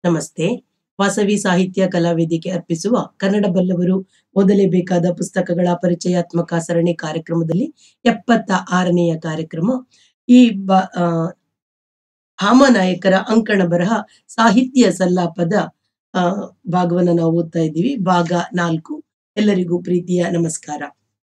ನಮಸ್ತೆ ವಾಸವಿ ಸಾಹಿತ್ಯ ಕಲಾವೇದಿಕೆ ಅರ್ಪಿಸುವ ಕನ್ನಡ ಬಲ್ಲವರು ಓದಲೇಬೇಕಾದ ಪುಸ್ತಕಗಳ ಪರಿಚಯಾತ್ಮಕ ಸರಣಿ ಕಾರ್ಯಕ್ರಮದಲ್ಲಿ ಎಪ್ಪತ್ತ ಆರನೆಯ ಕಾರ್ಯಕ್ರಮ ಈ ಬ ಆ, ಹಾಮನಾಯಕರ ಅಂಕಣ ಬರಹ ಸಾಹಿತ್ಯ ಸಲ್ಲಾಪದ ಆ, ಭಾಗವನ್ನ ನಾವು ಓದ್ತಾ ಇದ್ದೀವಿ ಭಾಗ ನಾಲ್ಕು ಎಲ್ಲರಿಗೂ ಪ್ರೀತಿಯ ನಮಸ್ಕಾರ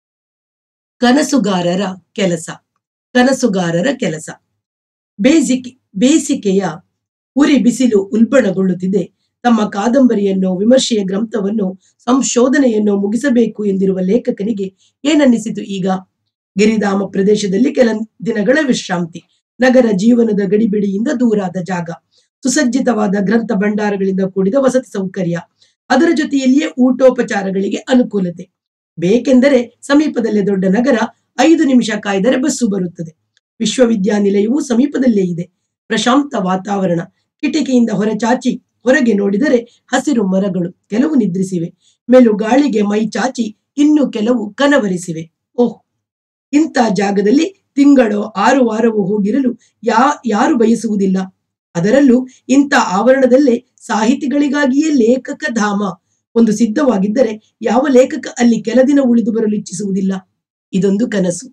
ಕನಸುಗಾರರ ಕೆಲಸ ಕನಸುಗಾರರ ಕೆಲಸ ಬೇಸಿಗೆ ಬೇಸಿಗೆಯ ಉರಿ ಬಿಸಿಲು ಉಲ್ಬಣಗೊಳ್ಳುತ್ತಿದೆ ತಮ್ಮ ಕಾದಂಬರಿಯನ್ನು ವಿಮರ್ಶೆಯ ಗ್ರಂಥವನ್ನು ಸಂಶೋಧನೆಯನ್ನು ಮುಗಿಸಬೇಕು ಎಂದಿರುವ ಲೇಖಕನಿಗೆ ಏನನ್ನಿಸಿತು ಈಗ ಗಿರಿಧಾಮ ಪ್ರದೇಶದಲ್ಲಿ ಕೆಲ ದಿನಗಳ ವಿಶ್ರಾಂತಿ ನಗರ ಜೀವನದ ಗಡಿಬಿಡಿಯಿಂದ ದೂರಾದ ಜಾಗ ಸುಸಜ್ಜಿತವಾದ ಗ್ರಂಥ ಭಂಡಾರಗಳಿಂದ ಕೂಡಿದ ವಸತಿ ಸೌಕರ್ಯ ಅದರ ಜೊತೆಯಲ್ಲಿಯೇ ಊಟೋಪಚಾರಗಳಿಗೆ ಅನುಕೂಲತೆ ಬೇಕೆಂದರೆ ಸಮೀಪದಲ್ಲೇ ದೊಡ್ಡ ನಗರ ಐದು ನಿಮಿಷ ಕಾಯ್ದರೆ ಬಸ್ಸು ಬರುತ್ತದೆ ವಿಶ್ವವಿದ್ಯಾನಿಲಯವು ಸಮೀಪದಲ್ಲೇ ಇದೆ ಪ್ರಶಾಂತ ವಾತಾವರಣ ಕಿಟಕಿಯಿಂದ ಹೊರಚಾಚಿ ಹೊರಗೆ ನೋಡಿದರೆ ಹಸಿರು ಮರಗಳು ಕೆಲವು ನಿದ್ರಿಸಿವೆ ಮೇಲು ಗಾಳಿಗೆ ಮೈ ಚಾಚಿ ಇನ್ನು ಕೆಲವು ಕನವರಿಸಿವೆ ಓಹ್ ಇಂಥ ಜಾಗದಲ್ಲಿ ತಿಂಗಳೋ ಆರು ವಾರವೋ ಹೋಗಿರಲು ಯಾ ಯಾರು ಬಯಸುವುದಿಲ್ಲ ಅದರಲ್ಲೂ ಇಂಥ ಆವರಣದಲ್ಲೇ ಸಾಹಿತಿಗಳಿಗಾಗಿಯೇ ಲೇಖಕ ಧಾಮ ಒಂದು ಸಿದ್ಧವಾಗಿದ್ದರೆ ಯಾವ ಲೇಖಕ ಅಲ್ಲಿ ಕೆಲ ದಿನ ಉಳಿದು ಬರಲು ಇಚ್ಛಿಸುವುದಿಲ್ಲ ಇದೊಂದು ಕನಸು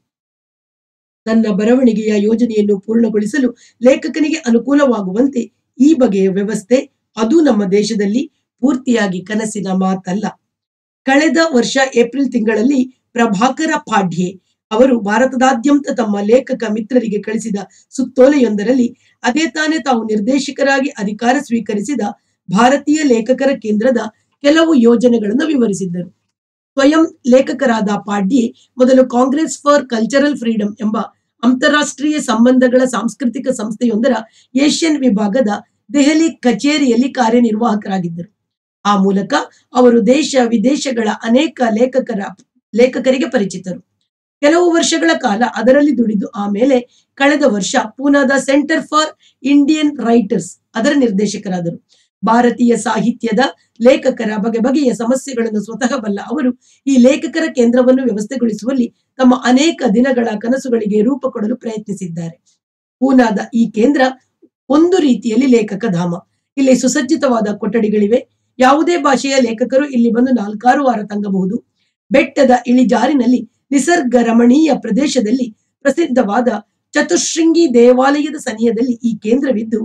ತನ್ನ ಬರವಣಿಗೆಯ ಯೋಜನೆಯನ್ನು ಪೂರ್ಣಗೊಳಿಸಲು ಲೇಖಕನಿಗೆ ಅನುಕೂಲವಾಗುವಂತೆ ಈ ಬಗೆಯ ವ್ಯವಸ್ಥೆ ಅದು ನಮ್ಮ ದೇಶದಲ್ಲಿ ಪೂರ್ತಿಯಾಗಿ ಕನಸಿನ ಮಾತಲ್ಲ ಕಳೆದ ವರ್ಷ ಏಪ್ರಿಲ್ ತಿಂಗಳಲ್ಲಿ ಪ್ರಭಾಕರ ಪಾಢ್ಯೆ ಅವರು ಭಾರತದಾದ್ಯಂತ ತಮ್ಮ ಲೇಖಕ ಮಿತ್ರರಿಗೆ ಕಳಿಸಿದ ಸುತ್ತೋಲೆಯೊಂದರಲ್ಲಿ ಅದೇ ತಾನೇ ತಾವು ನಿರ್ದೇಶಕರಾಗಿ ಅಧಿಕಾರ ಸ್ವೀಕರಿಸಿದ ಭಾರತೀಯ ಲೇಖಕರ ಕೇಂದ್ರದ ಕೆಲವು ಯೋಜನೆಗಳನ್ನು ವಿವರಿಸಿದ್ದರು ಸ್ವಯಂ ಲೇಖಕರಾದ ಪಾಡ್ಯೆ ಮೊದಲು ಕಾಂಗ್ರೆಸ್ ಫಾರ್ ಕಲ್ಚರಲ್ ಫ್ರೀಡಂ ಎಂಬ ಅಂತಾರಾಷ್ಟ್ರೀಯ ಸಂಬಂಧಗಳ ಸಾಂಸ್ಕೃತಿಕ ಸಂಸ್ಥೆಯೊಂದರ ಏಷ್ಯನ್ ವಿಭಾಗದ ದೆಹಲಿ ಕಚೇರಿಯಲ್ಲಿ ಕಾರ್ಯನಿರ್ವಾಹಕರಾಗಿದ್ದರು ಆ ಮೂಲಕ ಅವರು ದೇಶ ವಿದೇಶಗಳ ಅನೇಕ ಲೇಖಕರ ಲೇಖಕರಿಗೆ ಪರಿಚಿತರು ಕೆಲವು ವರ್ಷಗಳ ಕಾಲ ಅದರಲ್ಲಿ ದುಡಿದು ಆಮೇಲೆ ಕಳೆದ ವರ್ಷ ಪೂನಾದ ಸೆಂಟರ್ ಫಾರ್ ಇಂಡಿಯನ್ ರೈಟರ್ಸ್ ಅದರ ನಿರ್ದೇಶಕರಾದರು ಭಾರತೀಯ ಸಾಹಿತ್ಯದ ಲೇಖಕರ ಬಗೆ ಬಗೆಯ ಸಮಸ್ಯೆಗಳನ್ನು ಸ್ವತಃ ಬಲ್ಲ ಅವರು ಈ ಲೇಖಕರ ಕೇಂದ್ರವನ್ನು ವ್ಯವಸ್ಥೆಗೊಳಿಸುವಲ್ಲಿ ತಮ್ಮ ಅನೇಕ ದಿನಗಳ ಕನಸುಗಳಿಗೆ ರೂಪ ಕೊಡಲು ಪ್ರಯತ್ನಿಸಿದ್ದಾರೆ ಪೂನಾದ ಈ ಕೇಂದ್ರ ಒಂದು ರೀತಿಯಲ್ಲಿ ಲೇಖಕ ಧಾಮ ಇಲ್ಲಿ ಸುಸಜ್ಜಿತವಾದ ಕೊಠಡಿಗಳಿವೆ ಯಾವುದೇ ಭಾಷೆಯ ಲೇಖಕರು ಇಲ್ಲಿ ಬಂದು ನಾಲ್ಕಾರು ವಾರ ತಂಗಬಹುದು ಬೆಟ್ಟದ ಇಳಿಜಾರಿನಲ್ಲಿ ನಿಸರ್ಗ ರಮಣೀಯ ಪ್ರದೇಶದಲ್ಲಿ ಪ್ರಸಿದ್ಧವಾದ ಚತುಶೃಂಗಿ ದೇವಾಲಯದ ಸನಿಹದಲ್ಲಿ ಈ ಕೇಂದ್ರವಿದ್ದು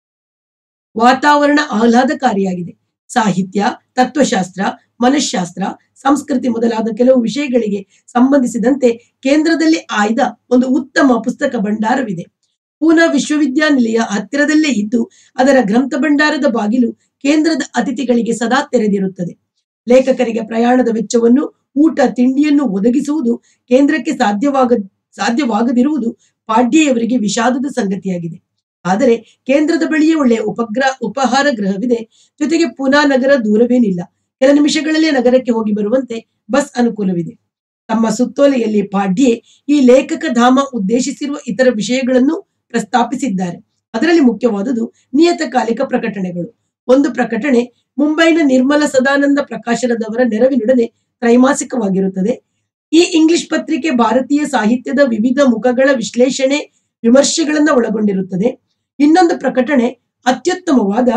ವಾತಾವರಣ ಆಹ್ಲಾದಕಾರಿಯಾಗಿದೆ ಸಾಹಿತ್ಯ ತತ್ವಶಾಸ್ತ್ರ ಮನಃಶಾಸ್ತ್ರ ಸಂಸ್ಕೃತಿ ಮೊದಲಾದ ಕೆಲವು ವಿಷಯಗಳಿಗೆ ಸಂಬಂಧಿಸಿದಂತೆ ಕೇಂದ್ರದಲ್ಲಿ ಆಯ್ದ ಒಂದು ಉತ್ತಮ ಪುಸ್ತಕ ಭಂಡಾರವಿದೆ ಪೂನಾ ವಿಶ್ವವಿದ್ಯಾನಿಲಯ ಹತ್ತಿರದಲ್ಲೇ ಇದ್ದು ಅದರ ಗ್ರಂಥ ಭಂಡಾರದ ಬಾಗಿಲು ಕೇಂದ್ರದ ಅತಿಥಿಗಳಿಗೆ ಸದಾ ತೆರೆದಿರುತ್ತದೆ ಲೇಖಕರಿಗೆ ಪ್ರಯಾಣದ ವೆಚ್ಚವನ್ನು ಊಟ ತಿಂಡಿಯನ್ನು ಒದಗಿಸುವುದು ಕೇಂದ್ರಕ್ಕೆ ಸಾಧ್ಯವಾಗ ಸಾಧ್ಯವಾಗದಿರುವುದು ಪಾಡ್ಯೆಯವರಿಗೆ ವಿಷಾದದ ಸಂಗತಿಯಾಗಿದೆ ಆದರೆ ಕೇಂದ್ರದ ಬಳಿಯೇ ಒಳ್ಳೆಯ ಉಪಗ್ರಹ ಉಪಹಾರ ಗೃಹವಿದೆ ಜೊತೆಗೆ ಪುನಾ ನಗರ ದೂರವೇನಿಲ್ಲ ಕೆಲ ನಿಮಿಷಗಳಲ್ಲೇ ನಗರಕ್ಕೆ ಹೋಗಿ ಬರುವಂತೆ ಬಸ್ ಅನುಕೂಲವಿದೆ ತಮ್ಮ ಸುತ್ತೋಲೆಯಲ್ಲಿ ಪಾಡ್ಯೆ ಈ ಲೇಖಕ ಧಾಮ ಉದ್ದೇಶಿಸಿರುವ ಇತರ ವಿಷಯಗಳನ್ನು ಪ್ರಸ್ತಾಪಿಸಿದ್ದಾರೆ ಅದರಲ್ಲಿ ಮುಖ್ಯವಾದುದು ನಿಯತಕಾಲಿಕ ಪ್ರಕಟಣೆಗಳು ಒಂದು ಪ್ರಕಟಣೆ ಮುಂಬೈನ ನಿರ್ಮಲ ಸದಾನಂದ ಪ್ರಕಾಶನದವರ ನೆರವಿನೊಡನೆ ತ್ರೈಮಾಸಿಕವಾಗಿರುತ್ತದೆ ಈ ಇಂಗ್ಲಿಷ್ ಪತ್ರಿಕೆ ಭಾರತೀಯ ಸಾಹಿತ್ಯದ ವಿವಿಧ ಮುಖಗಳ ವಿಶ್ಲೇಷಣೆ ವಿಮರ್ಶೆಗಳನ್ನ ಒಳಗೊಂಡಿರುತ್ತದೆ ಇನ್ನೊಂದು ಪ್ರಕಟಣೆ ಅತ್ಯುತ್ತಮವಾದ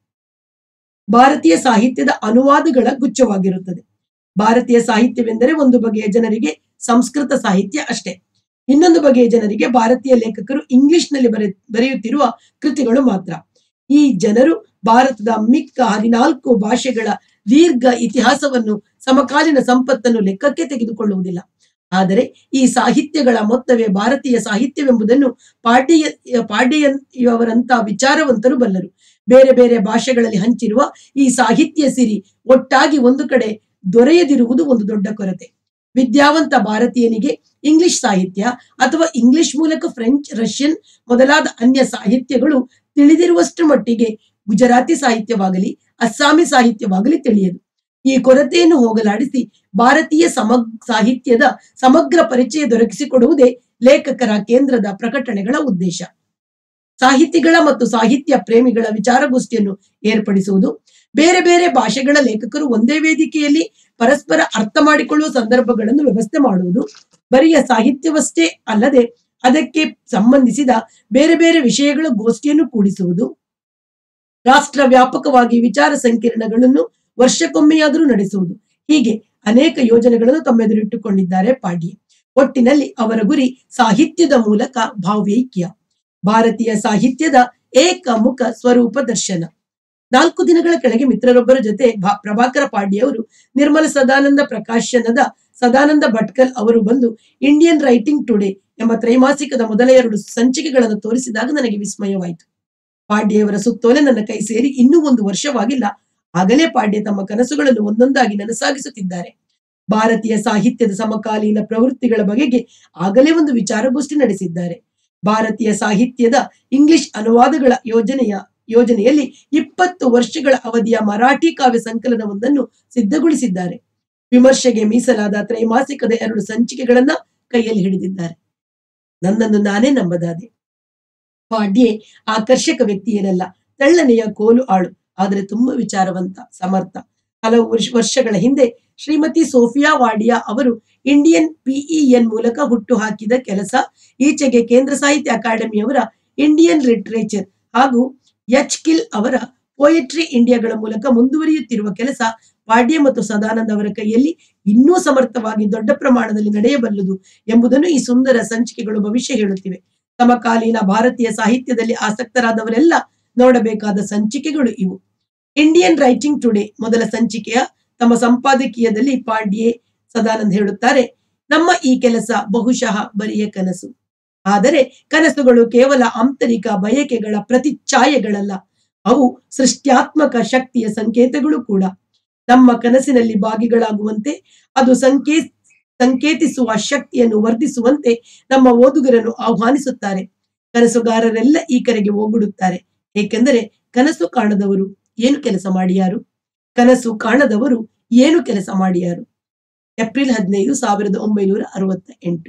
ಭಾರತೀಯ ಸಾಹಿತ್ಯದ ಅನುವಾದಗಳ ಗುಚ್ಛವಾಗಿರುತ್ತದೆ ಭಾರತೀಯ ಸಾಹಿತ್ಯವೆಂದರೆ ಒಂದು ಬಗೆಯ ಜನರಿಗೆ ಸಂಸ್ಕೃತ ಸಾಹಿತ್ಯ ಅಷ್ಟೇ ಇನ್ನೊಂದು ಬಗೆಯ ಜನರಿಗೆ ಭಾರತೀಯ ಲೇಖಕರು ಇಂಗ್ಲಿಷ್ನಲ್ಲಿ ಬರೆ ಬರೆಯುತ್ತಿರುವ ಕೃತಿಗಳು ಮಾತ್ರ ಈ ಜನರು ಭಾರತದ ಮಿಕ್ಕ ಹದಿನಾಲ್ಕು ಭಾಷೆಗಳ ದೀರ್ಘ ಇತಿಹಾಸವನ್ನು ಸಮಕಾಲೀನ ಸಂಪತ್ತನ್ನು ಲೆಕ್ಕಕ್ಕೆ ತೆಗೆದುಕೊಳ್ಳುವುದಿಲ್ಲ ಆದರೆ ಈ ಸಾಹಿತ್ಯಗಳ ಮೊತ್ತವೇ ಭಾರತೀಯ ಸಾಹಿತ್ಯವೆಂಬುದನ್ನು ಪಾಡ್ಯ ಪಾಡ್ಯಯವರಂತ ವಿಚಾರವಂತರು ಬಲ್ಲರು ಬೇರೆ ಬೇರೆ ಭಾಷೆಗಳಲ್ಲಿ ಹಂಚಿರುವ ಈ ಸಾಹಿತ್ಯ ಸಿರಿ ಒಟ್ಟಾಗಿ ಒಂದು ಕಡೆ ದೊರೆಯದಿರುವುದು ಒಂದು ದೊಡ್ಡ ಕೊರತೆ ವಿದ್ಯಾವಂತ ಭಾರತೀಯನಿಗೆ ಇಂಗ್ಲಿಷ್ ಸಾಹಿತ್ಯ ಅಥವಾ ಇಂಗ್ಲಿಷ್ ಮೂಲಕ ಫ್ರೆಂಚ್ ರಷ್ಯನ್ ಮೊದಲಾದ ಅನ್ಯ ಸಾಹಿತ್ಯಗಳು ತಿಳಿದಿರುವಷ್ಟು ಮಟ್ಟಿಗೆ ಗುಜರಾತಿ ಸಾಹಿತ್ಯವಾಗಲಿ ಅಸ್ಸಾಮಿ ಸಾಹಿತ್ಯವಾಗಲಿ ತಿಳಿಯದು ಈ ಕೊರತೆಯನ್ನು ಹೋಗಲಾಡಿಸಿ ಭಾರತೀಯ ಸಮಗ್ ಸಾಹಿತ್ಯದ ಸಮಗ್ರ ಪರಿಚಯ ದೊರಕಿಸಿಕೊಡುವುದೇ ಲೇಖಕರ ಕೇಂದ್ರದ ಪ್ರಕಟಣೆಗಳ ಉದ್ದೇಶ ಸಾಹಿತಿಗಳ ಮತ್ತು ಸಾಹಿತ್ಯ ಪ್ರೇಮಿಗಳ ವಿಚಾರಗೋಷ್ಠಿಯನ್ನು ಏರ್ಪಡಿಸುವುದು ಬೇರೆ ಬೇರೆ ಭಾಷೆಗಳ ಲೇಖಕರು ಒಂದೇ ವೇದಿಕೆಯಲ್ಲಿ ಪರಸ್ಪರ ಅರ್ಥ ಮಾಡಿಕೊಳ್ಳುವ ಸಂದರ್ಭಗಳನ್ನು ವ್ಯವಸ್ಥೆ ಮಾಡುವುದು ಬರಿಯ ಸಾಹಿತ್ಯವಷ್ಟೇ ಅಲ್ಲದೆ ಅದಕ್ಕೆ ಸಂಬಂಧಿಸಿದ ಬೇರೆ ಬೇರೆ ವಿಷಯಗಳ ಗೋಷ್ಠಿಯನ್ನು ಕೂಡಿಸುವುದು ರಾಷ್ಟ್ರ ವ್ಯಾಪಕವಾಗಿ ವಿಚಾರ ಸಂಕಿರಣಗಳನ್ನು ವರ್ಷಕ್ಕೊಮ್ಮೆಯಾದರೂ ನಡೆಸುವುದು ಹೀಗೆ ಅನೇಕ ಯೋಜನೆಗಳನ್ನು ತಮ್ಮೆದುರಿಟ್ಟುಕೊಂಡಿದ್ದಾರೆ ಪಾಡ್ಯೆ ಒಟ್ಟಿನಲ್ಲಿ ಅವರ ಗುರಿ ಸಾಹಿತ್ಯದ ಮೂಲಕ ಭಾವೈಕ್ಯ ಭಾರತೀಯ ಸಾಹಿತ್ಯದ ಏಕಮುಖ ಸ್ವರೂಪ ದರ್ಶನ ನಾಲ್ಕು ದಿನಗಳ ಕೆಳಗೆ ಮಿತ್ರರೊಬ್ಬರ ಜೊತೆ ಭಾ- ಪ್ರಭಾಕರ ಪಾಡ್ಯವರು ನಿರ್ಮಲ ಸದಾನಂದ ಪ್ರಕಾಶನದ ಸದಾನಂದ ಭಟ್ಕಲ್ ಅವರು ಬಂದು ಇಂಡಿಯನ್ ರೈಟಿಂಗ್ ಟುಡೇ ಎಂಬ ತ್ರೈಮಾಸಿಕದ ಮೊದಲ ಎರಡು ಸಂಚಿಕೆಗಳನ್ನು ತೋರಿಸಿದಾಗ ನನಗೆ ವಿಸ್ಮಯವಾಯಿತು ಪಾಡ್ಯೆಯವರ ಸುತ್ತೋಲೆ ನನ್ನ ಕೈ ಸೇರಿ ಇನ್ನೂ ಒಂದು ವರ್ಷವಾಗಿಲ್ಲ ಆಗಲೇ ಪಾಡ್ಯ ತಮ್ಮ ಕನಸುಗಳನ್ನು ಒಂದೊಂದಾಗಿ ನನಸಾಗಿಸುತ್ತಿದ್ದಾರೆ ಭಾರತೀಯ ಸಾಹಿತ್ಯದ ಸಮಕಾಲೀನ ಪ್ರವೃತ್ತಿಗಳ ಬಗೆಗೆ ಆಗಲೇ ಒಂದು ವಿಚಾರಗೋಷ್ಠಿ ನಡೆಸಿದ್ದಾರೆ ಭಾರತೀಯ ಸಾಹಿತ್ಯದ ಇಂಗ್ಲಿಷ್ ಅನುವಾದಗಳ ಯೋಜನೆಯ ಯೋಜನೆಯಲ್ಲಿ ಇಪ್ಪತ್ತು ವರ್ಷಗಳ ಅವಧಿಯ ಮರಾಠಿ ಕಾವ್ಯ ಸಂಕಲನವೊಂದನ್ನು ಸಿದ್ಧಗೊಳಿಸಿದ್ದಾರೆ ವಿಮರ್ಶೆಗೆ ಮೀಸಲಾದ ತ್ರೈಮಾಸಿಕದ ಎರಡು ಸಂಚಿಕೆಗಳನ್ನ ಕೈಯಲ್ಲಿ ಹಿಡಿದಿದ್ದಾರೆ ನನ್ನನ್ನು ನಾನೇ ನಂಬದಾದೆ ಪಾಡ್ಯೆ ಆಕರ್ಷಕ ವ್ಯಕ್ತಿ ಏನಲ್ಲ ತೆಳ್ಳನೆಯ ಕೋಲು ಆಳು ಆದರೆ ತುಂಬಾ ವಿಚಾರವಂತ ಸಮರ್ಥ ಹಲವು ವರ್ಷ ವರ್ಷಗಳ ಹಿಂದೆ ಶ್ರೀಮತಿ ಸೋಫಿಯಾ ವಾಡಿಯಾ ಅವರು ಇಂಡಿಯನ್ ಪಿಇಎನ್ ಮೂಲಕ ಹುಟ್ಟು ಹಾಕಿದ ಕೆಲಸ ಈಚೆಗೆ ಕೇಂದ್ರ ಸಾಹಿತ್ಯ ಅಕಾಡೆಮಿಯವರ ಇಂಡಿಯನ್ ಲಿಟರೇಚರ್ ಹಾಗೂ ಎಚ್ ಕಿಲ್ ಅವರ ಪೋಯಟ್ರಿ ಇಂಡಿಯಾಗಳ ಮೂಲಕ ಮುಂದುವರಿಯುತ್ತಿರುವ ಕೆಲಸ ಪಾಡ್ಯ ಮತ್ತು ಸದಾನಂದ ಅವರ ಕೈಯಲ್ಲಿ ಇನ್ನೂ ಸಮರ್ಥವಾಗಿ ದೊಡ್ಡ ಪ್ರಮಾಣದಲ್ಲಿ ನಡೆಯಬಲ್ಲದು ಎಂಬುದನ್ನು ಈ ಸುಂದರ ಸಂಚಿಕೆಗಳು ಭವಿಷ್ಯ ಹೇಳುತ್ತಿವೆ ಸಮಕಾಲೀನ ಭಾರತೀಯ ಸಾಹಿತ್ಯದಲ್ಲಿ ಆಸಕ್ತರಾದವರೆಲ್ಲ ನೋಡಬೇಕಾದ ಸಂಚಿಕೆಗಳು ಇವು ಇಂಡಿಯನ್ ರೈಟಿಂಗ್ ಟುಡೇ ಮೊದಲ ಸಂಚಿಕೆಯ ತಮ್ಮ ಸಂಪಾದಕೀಯದಲ್ಲಿ ಪಾಂಡ್ಯೆ ಸದಾನಂದ್ ಹೇಳುತ್ತಾರೆ ನಮ್ಮ ಈ ಕೆಲಸ ಬಹುಶಃ ಬರಿಯ ಕನಸು ಆದರೆ ಕನಸುಗಳು ಕೇವಲ ಆಂತರಿಕ ಬಯಕೆಗಳ ಪ್ರತಿಚ್ಛಾಯೆಗಳಲ್ಲ ಅವು ಸೃಷ್ಟ್ಯಾತ್ಮಕ ಶಕ್ತಿಯ ಸಂಕೇತಗಳು ಕೂಡ ನಮ್ಮ ಕನಸಿನಲ್ಲಿ ಭಾಗಿಗಳಾಗುವಂತೆ ಅದು ಸಂಕೇ ಸಂಕೇತಿಸುವ ಶಕ್ತಿಯನ್ನು ವರ್ಧಿಸುವಂತೆ ನಮ್ಮ ಓದುಗರನ್ನು ಆಹ್ವಾನಿಸುತ್ತಾರೆ ಕನಸುಗಾರರೆಲ್ಲ ಈ ಕರೆಗೆ ಓಗುಡುತ್ತಾರೆ ಏಕೆಂದರೆ ಕನಸು ಕಾಣದವರು ಏನು ಕೆಲಸ ಮಾಡಿಯಾರು ಕನಸು ಕಾಣದವರು ಏನು ಕೆಲಸ ಮಾಡಿಯಾರು ಏಪ್ರಿಲ್ ಹದಿನೈದು ಸಾವಿರದ ಒಂಬೈನೂರ ಅರವತ್ತ ಎಂಟು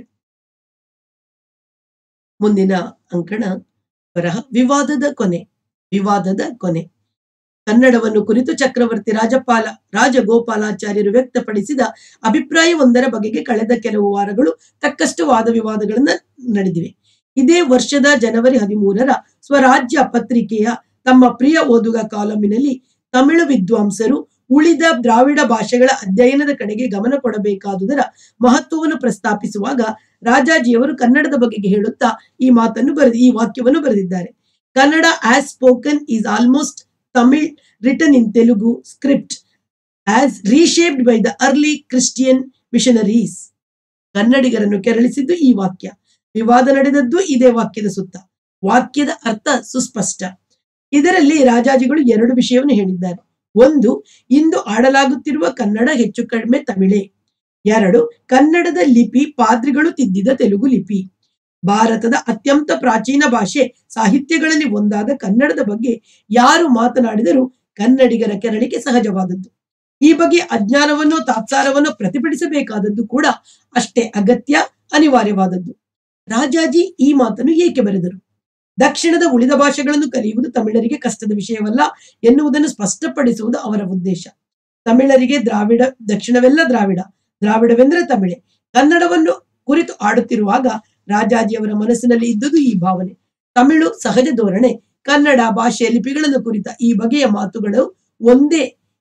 ಮುಂದಿನ ಅಂಕಣ ಬರಹ ವಿವಾದದ ಕೊನೆ ವಿವಾದದ ಕೊನೆ ಕನ್ನಡವನ್ನು ಕುರಿತು ಚಕ್ರವರ್ತಿ ರಾಜಪಾಲ ರಾಜಗೋಪಾಲಾಚಾರ್ಯರು ವ್ಯಕ್ತಪಡಿಸಿದ ಅಭಿಪ್ರಾಯವೊಂದರ ಬಗೆಗೆ ಕಳೆದ ಕೆಲವು ವಾರಗಳು ತಕ್ಕಷ್ಟು ವಾದ ವಿವಾದಗಳನ್ನ ನಡೆದಿವೆ ಇದೇ ವರ್ಷದ ಜನವರಿ ಹದಿಮೂರರ ಸ್ವರಾಜ್ಯ ಪತ್ರಿಕೆಯ ತಮ್ಮ ಪ್ರಿಯ ಓದುಗ ಕಾಲಮಿನಲ್ಲಿ ತಮಿಳು ವಿದ್ವಾಂಸರು ಉಳಿದ ದ್ರಾವಿಡ ಭಾಷೆಗಳ ಅಧ್ಯಯನದ ಕಡೆಗೆ ಗಮನ ಕೊಡಬೇಕಾದುದರ ಮಹತ್ವವನ್ನು ಪ್ರಸ್ತಾಪಿಸುವಾಗ ರಾಜಾಜಿಯವರು ಕನ್ನಡದ ಬಗೆಗೆ ಹೇಳುತ್ತಾ ಈ ಮಾತನ್ನು ಬರೆದು ಈ ವಾಕ್ಯವನ್ನು ಬರೆದಿದ್ದಾರೆ Kannada as spoken is almost Tamil written in Telugu script as reshaped by the early Christian missionaries ಕನ್ನಡಿಗರನ್ನು ಕೆರಳಿಸಿದ್ದು ಈ ವಾಕ್ಯ ವಿವಾದ ನಡೆದದ್ದು ಇದೇ ವಾಕ್ಯದ ಸುತ್ತ ವಾಕ್ಯದ ಅರ್ಥ ಸುಸ್ಪಷ್ಟ ಇದರಲ್ಲಿ ರಾಜಾಜಿಗಳು ಎರಡು ವಿಷಯವನ್ನು ಹೇಳಿದ್ದಾರೆ ಒಂದು ಇಂದು ಆಡಲಾಗುತ್ತಿರುವ ಕನ್ನಡ ಹೆಚ್ಚು ಕಡಿಮೆ ತಮಿಳೇ ಎರಡು ಕನ್ನಡದ ಲಿಪಿ ಪಾದ್ರಿಗಳು ತಿದ್ದಿದ ತೆಲುಗು ಲಿಪಿ ಭಾರತದ ಅತ್ಯಂತ ಪ್ರಾಚೀನ ಭಾಷೆ ಸಾಹಿತ್ಯಗಳಲ್ಲಿ ಒಂದಾದ ಕನ್ನಡದ ಬಗ್ಗೆ ಯಾರು ಮಾತನಾಡಿದರೂ ಕನ್ನಡಿಗರ ಕೆರಳಿಕೆ ಸಹಜವಾದದ್ದು ಈ ಬಗ್ಗೆ ಅಜ್ಞಾನವನ್ನು ತಾತ್ಸಾರವನ್ನು ಪ್ರತಿಭಟಿಸಬೇಕಾದದ್ದು ಕೂಡ ಅಷ್ಟೇ ಅಗತ್ಯ ಅನಿವಾರ್ಯವಾದದ್ದು ರಾಜಾಜಿ ಈ ಮಾತನ್ನು ಏಕೆ ಬರೆದರು ದಕ್ಷಿಣದ ಉಳಿದ ಭಾಷೆಗಳನ್ನು ಕಲಿಯುವುದು ತಮಿಳರಿಗೆ ಕಷ್ಟದ ವಿಷಯವಲ್ಲ ಎನ್ನುವುದನ್ನು ಸ್ಪಷ್ಟಪಡಿಸುವುದು ಅವರ ಉದ್ದೇಶ ತಮಿಳರಿಗೆ ದ್ರಾವಿಡ ದಕ್ಷಿಣವೆಲ್ಲ ದ್ರಾವಿಡ ದ್ರಾವಿಡವೆಂದರೆ ತಮಿಳೆ ಕನ್ನಡವನ್ನು ಕುರಿತು ಆಡುತ್ತಿರುವಾಗ ರಾಜಾಜಿಯವರ ಮನಸ್ಸಿನಲ್ಲಿ ಇದ್ದುದು ಈ ಭಾವನೆ ತಮಿಳು ಸಹಜ ಧೋರಣೆ ಕನ್ನಡ ಭಾಷೆಯ ಲಿಪಿಗಳನ್ನು ಕುರಿತ ಈ ಬಗೆಯ ಮಾತುಗಳು ಒಂದೇ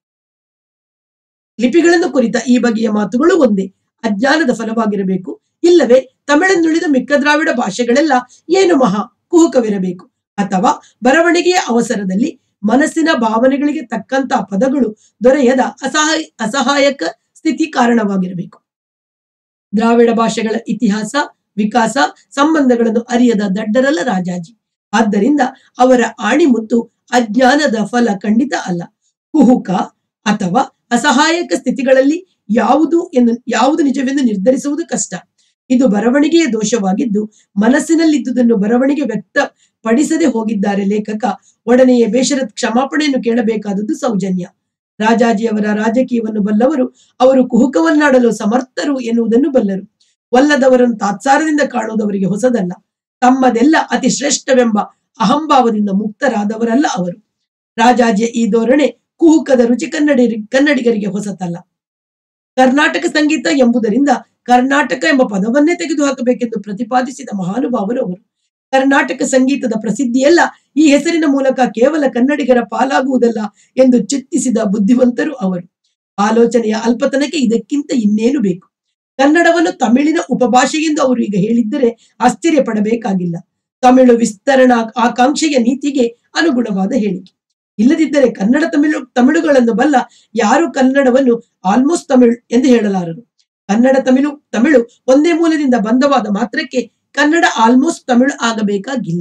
ಲಿಪಿಗಳನ್ನು ಕುರಿತ ಈ ಬಗೆಯ ಮಾತುಗಳು ಒಂದೇ ಅಜ್ಞಾನದ ಫಲವಾಗಿರಬೇಕು ಇಲ್ಲವೇ ತಮಿಳನ್ನುಳಿದ ಮಿಕ್ಕ ದ್ರಾವಿಡ ಭಾಷೆಗಳೆಲ್ಲ ಏನು ಮಹಾ ಕುಹುಕವಿರಬೇಕು ಅಥವಾ ಬರವಣಿಗೆಯ ಅವಸರದಲ್ಲಿ ಮನಸ್ಸಿನ ಭಾವನೆಗಳಿಗೆ ತಕ್ಕಂತ ಪದಗಳು ದೊರೆಯದ ಅಸಹಾಯ ಅಸಹಾಯಕ ಸ್ಥಿತಿ ಕಾರಣವಾಗಿರಬೇಕು ದ್ರಾವಿಡ ಭಾಷೆಗಳ ಇತಿಹಾಸ ವಿಕಾಸ ಸಂಬಂಧಗಳನ್ನು ಅರಿಯದ ದಡ್ಡರಲ್ಲ ರಾಜಾಜಿ ಆದ್ದರಿಂದ ಅವರ ಆಣಿಮುತ್ತು ಅಜ್ಞಾನದ ಫಲ ಖಂಡಿತ ಅಲ್ಲ ಕುಹುಕ ಅಥವಾ ಅಸಹಾಯಕ ಸ್ಥಿತಿಗಳಲ್ಲಿ ಯಾವುದು ಎಂದು ಯಾವುದು ನಿಜವೆಂದು ನಿರ್ಧರಿಸುವುದು ಕಷ್ಟ ಇದು ಬರವಣಿಗೆಯ ದೋಷವಾಗಿದ್ದು ಮನಸ್ಸಿನಲ್ಲಿದ್ದುದನ್ನು ಬರವಣಿಗೆ ವ್ಯಕ್ತಪಡಿಸದೆ ಹೋಗಿದ್ದಾರೆ ಲೇಖಕ ಒಡನೆಯೇ ಬೇಷರತ್ ಕ್ಷಮಾಪಣೆಯನ್ನು ಕೇಳಬೇಕಾದದ್ದು ಸೌಜನ್ಯ ರಾಜಾಜಿಯವರ ರಾಜಕೀಯವನ್ನು ಬಲ್ಲವರು ಅವರು ಕುಹುಕವನ್ನಾಡಲು ಸಮರ್ಥರು ಎನ್ನುವುದನ್ನು ಬಲ್ಲರು ಒಲ್ಲದವರನ್ನು ತಾತ್ಸಾರದಿಂದ ಕಾಣುವುದವರಿಗೆ ಹೊಸದಲ್ಲ ತಮ್ಮದೆಲ್ಲ ಅತಿ ಶ್ರೇಷ್ಠವೆಂಬ ಅಹಂಭಾವದಿಂದ ಮುಕ್ತರಾದವರಲ್ಲ ಅವರು ರಾಜಾಜಿಯ ಈ ಧೋರಣೆ ಕುಹುಕದ ರುಚಿ ಕನ್ನಡಿ ಕನ್ನಡಿಗರಿಗೆ ಹೊಸತಲ್ಲ ಕರ್ನಾಟಕ ಸಂಗೀತ ಎಂಬುದರಿಂದ ಕರ್ನಾಟಕ ಎಂಬ ಪದವನ್ನೇ ತೆಗೆದುಹಾಕಬೇಕೆಂದು ಪ್ರತಿಪಾದಿಸಿದ ಮಹಾನುಭಾವರು ಅವರು ಕರ್ನಾಟಕ ಸಂಗೀತದ ಪ್ರಸಿದ್ಧಿಯೆಲ್ಲ ಈ ಹೆಸರಿನ ಮೂಲಕ ಕೇವಲ ಕನ್ನಡಿಗರ ಪಾಲಾಗುವುದಲ್ಲ ಎಂದು ಚಿಂತಿಸಿದ ಬುದ್ಧಿವಂತರು ಅವರು ಆಲೋಚನೆಯ ಅಲ್ಪತನಕ್ಕೆ ಇದಕ್ಕಿಂತ ಇನ್ನೇನು ಬೇಕು ಕನ್ನಡವನ್ನು ತಮಿಳಿನ ಉಪಭಾಷೆ ಎಂದು ಅವರು ಈಗ ಹೇಳಿದ್ದರೆ ಆಶ್ಚರ್ಯ ಪಡಬೇಕಾಗಿಲ್ಲ ತಮಿಳು ವಿಸ್ತರಣಾ ಆಕಾಂಕ್ಷೆಯ ನೀತಿಗೆ ಅನುಗುಣವಾದ ಹೇಳಿಕೆ ಇಲ್ಲದಿದ್ದರೆ ಕನ್ನಡ ತಮಿಳು ತಮಿಳುಗಳನ್ನು ಬಲ್ಲ ಯಾರು ಕನ್ನಡವನ್ನು ಆಲ್ಮೋಸ್ಟ್ ತಮಿಳ್ ಎಂದು ಹೇಳಲಾರರು ಕನ್ನಡ ತಮಿಳು ತಮಿಳು ಒಂದೇ ಮೂಲದಿಂದ ಬಂಧವಾದ ಮಾತ್ರಕ್ಕೆ ಕನ್ನಡ ಆಲ್ಮೋಸ್ಟ್ ತಮಿಳು ಆಗಬೇಕಾಗಿಲ್ಲ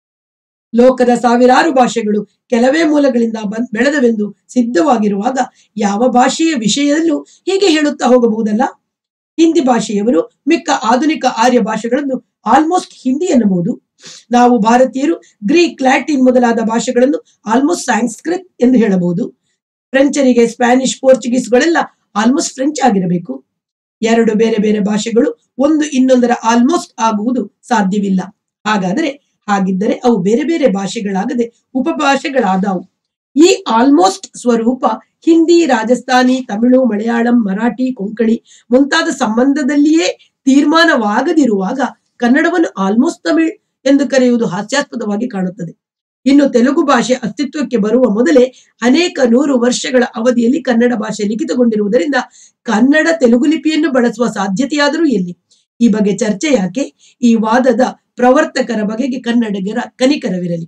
ಲೋಕದ ಸಾವಿರಾರು ಭಾಷೆಗಳು ಕೆಲವೇ ಮೂಲಗಳಿಂದ ಬಂದ್ ಬೆಳೆದವೆಂದು ಸಿದ್ಧವಾಗಿರುವಾಗ ಯಾವ ಭಾಷೆಯ ವಿಷಯದಲ್ಲೂ ಹೀಗೆ ಹೇಳುತ್ತಾ ಹೋಗಬಹುದಲ್ಲ ಹಿಂದಿ ಭಾಷೆಯವರು ಮಿಕ್ಕ ಆಧುನಿಕ ಆರ್ಯ ಭಾಷೆಗಳನ್ನು ಆಲ್ಮೋಸ್ಟ್ ಹಿಂದಿ ಎನ್ನಬಹುದು ನಾವು ಭಾರತೀಯರು ಗ್ರೀಕ್ ಲ್ಯಾಟಿನ್ ಮೊದಲಾದ ಭಾಷೆಗಳನ್ನು ಆಲ್ಮೋಸ್ಟ್ ಸಾಂಸ್ಕೃತ್ ಎಂದು ಹೇಳಬಹುದು ಫ್ರೆಂಚರಿಗೆ ಸ್ಪ್ಯಾನಿಷ್ ಪೋರ್ಚುಗೀಸ್ಗಳೆಲ್ಲ ಆಲ್ಮೋಸ್ಟ್ ಫ್ರೆಂಚ್ ಆಗಿರಬೇಕು ಎರಡು ಬೇರೆ ಬೇರೆ ಭಾಷೆಗಳು ಒಂದು ಇನ್ನೊಂದರ ಆಲ್ಮೋಸ್ಟ್ ಆಗುವುದು ಸಾಧ್ಯವಿಲ್ಲ ಹಾಗಾದರೆ ಹಾಗಿದ್ದರೆ ಅವು ಬೇರೆ ಬೇರೆ ಭಾಷೆಗಳಾಗದೆ ಉಪಭಾಷೆಗಳಾದವು ಈ ಆಲ್ಮೋಸ್ಟ್ ಸ್ವರೂಪ ಹಿಂದಿ ರಾಜಸ್ಥಾನಿ ತಮಿಳು ಮಲಯಾಳಂ ಮರಾಠಿ ಕೊಂಕಣಿ ಮುಂತಾದ ಸಂಬಂಧದಲ್ಲಿಯೇ ತೀರ್ಮಾನವಾಗದಿರುವಾಗ ಕನ್ನಡವನ್ನು ಆಲ್ಮೋಸ್ಟ್ ತಮಿಳ್ ಎಂದು ಕರೆಯುವುದು ಹಾಸ್ಯಾಸ್ಪದವಾಗಿ ಕಾಣುತ್ತದೆ ಇನ್ನು ತೆಲುಗು ಭಾಷೆ ಅಸ್ತಿತ್ವಕ್ಕೆ ಬರುವ ಮೊದಲೇ ಅನೇಕ ನೂರು ವರ್ಷಗಳ ಅವಧಿಯಲ್ಲಿ ಕನ್ನಡ ಭಾಷೆ ಲಿಖಿತಗೊಂಡಿರುವುದರಿಂದ ಕನ್ನಡ ತೆಲುಗು ಲಿಪಿಯನ್ನು ಬಳಸುವ ಸಾಧ್ಯತೆಯಾದರೂ ಎಲ್ಲಿ ಈ ಬಗ್ಗೆ ಚರ್ಚೆ ಯಾಕೆ ಈ ವಾದದ ಪ್ರವರ್ತಕರ ಬಗೆಗೆ ಕನ್ನಡಿಗರ ಕನಿಕರವಿರಲಿ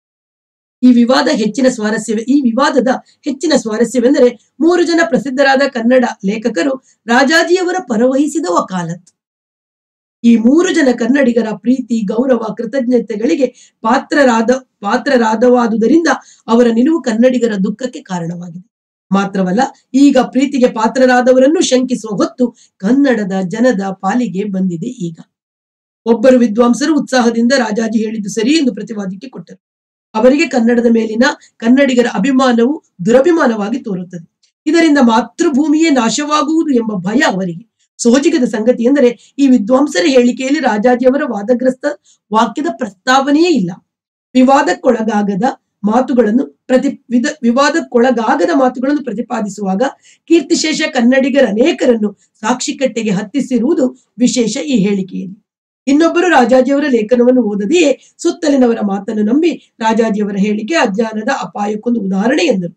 ಈ ವಿವಾದ ಹೆಚ್ಚಿನ ಸ್ವಾರಸ್ಯವೇ ಈ ವಿವಾದದ ಹೆಚ್ಚಿನ ಸ್ವಾರಸ್ಯವೆಂದರೆ ಮೂರು ಜನ ಪ್ರಸಿದ್ಧರಾದ ಕನ್ನಡ ಲೇಖಕರು ರಾಜಾಜಿಯವರ ಪರವಹಿಸಿದ ವಕಾಲತ್ ಈ ಮೂರು ಜನ ಕನ್ನಡಿಗರ ಪ್ರೀತಿ ಗೌರವ ಕೃತಜ್ಞತೆಗಳಿಗೆ ಪಾತ್ರರಾದ ಪಾತ್ರರಾದವಾದುದರಿಂದ ಅವರ ನಿಲುವು ಕನ್ನಡಿಗರ ದುಃಖಕ್ಕೆ ಕಾರಣವಾಗಿದೆ ಮಾತ್ರವಲ್ಲ ಈಗ ಪ್ರೀತಿಗೆ ಪಾತ್ರರಾದವರನ್ನು ಶಂಕಿಸುವ ಹೊತ್ತು ಕನ್ನಡದ ಜನದ ಪಾಲಿಗೆ ಬಂದಿದೆ ಈಗ ಒಬ್ಬರು ವಿದ್ವಾಂಸರು ಉತ್ಸಾಹದಿಂದ ರಾಜಾಜಿ ಹೇಳಿದ್ದು ಸರಿ ಎಂದು ಪ್ರತಿವಾದಕ್ಕೆ ಕೊಟ್ಟರು ಅವರಿಗೆ ಕನ್ನಡದ ಮೇಲಿನ ಕನ್ನಡಿಗರ ಅಭಿಮಾನವು ದುರಭಿಮಾನವಾಗಿ ತೋರುತ್ತದೆ ಇದರಿಂದ ಮಾತೃಭೂಮಿಯೇ ನಾಶವಾಗುವುದು ಎಂಬ ಭಯ ಅವರಿಗೆ ಸೋಜಿಗದ ಸಂಗತಿ ಎಂದರೆ ಈ ವಿದ್ವಾಂಸರ ಹೇಳಿಕೆಯಲ್ಲಿ ರಾಜಾಜಿಯವರ ವಾದಗ್ರಸ್ತ ವಾಕ್ಯದ ಪ್ರಸ್ತಾವನೆಯೇ ಇಲ್ಲ ವಿವಾದಕ್ಕೊಳಗಾಗದ ಮಾತುಗಳನ್ನು ಪ್ರತಿ ವಿಧ ವಿವಾದಕ್ಕೊಳಗಾಗದ ಮಾತುಗಳನ್ನು ಪ್ರತಿಪಾದಿಸುವಾಗ ಕೀರ್ತಿಶೇಷ ಕನ್ನಡಿಗರ ಅನೇಕರನ್ನು ಸಾಕ್ಷಿಕಟ್ಟೆಗೆ ಹತ್ತಿಸಿರುವುದು ವಿಶೇಷ ಈ ಹೇಳಿಕೆಯಲ್ಲಿ ಇನ್ನೊಬ್ಬರು ರಾಜಾಜಿಯವರ ಲೇಖನವನ್ನು ಓದದೆಯೇ ಸುತ್ತಲಿನವರ ಮಾತನ್ನು ನಂಬಿ ರಾಜಾಜಿಯವರ ಹೇಳಿಕೆ ಅಜ್ಞಾನದ ಅಪಾಯಕ್ಕೊಂದು ಉದಾಹರಣೆ ಎಂದರು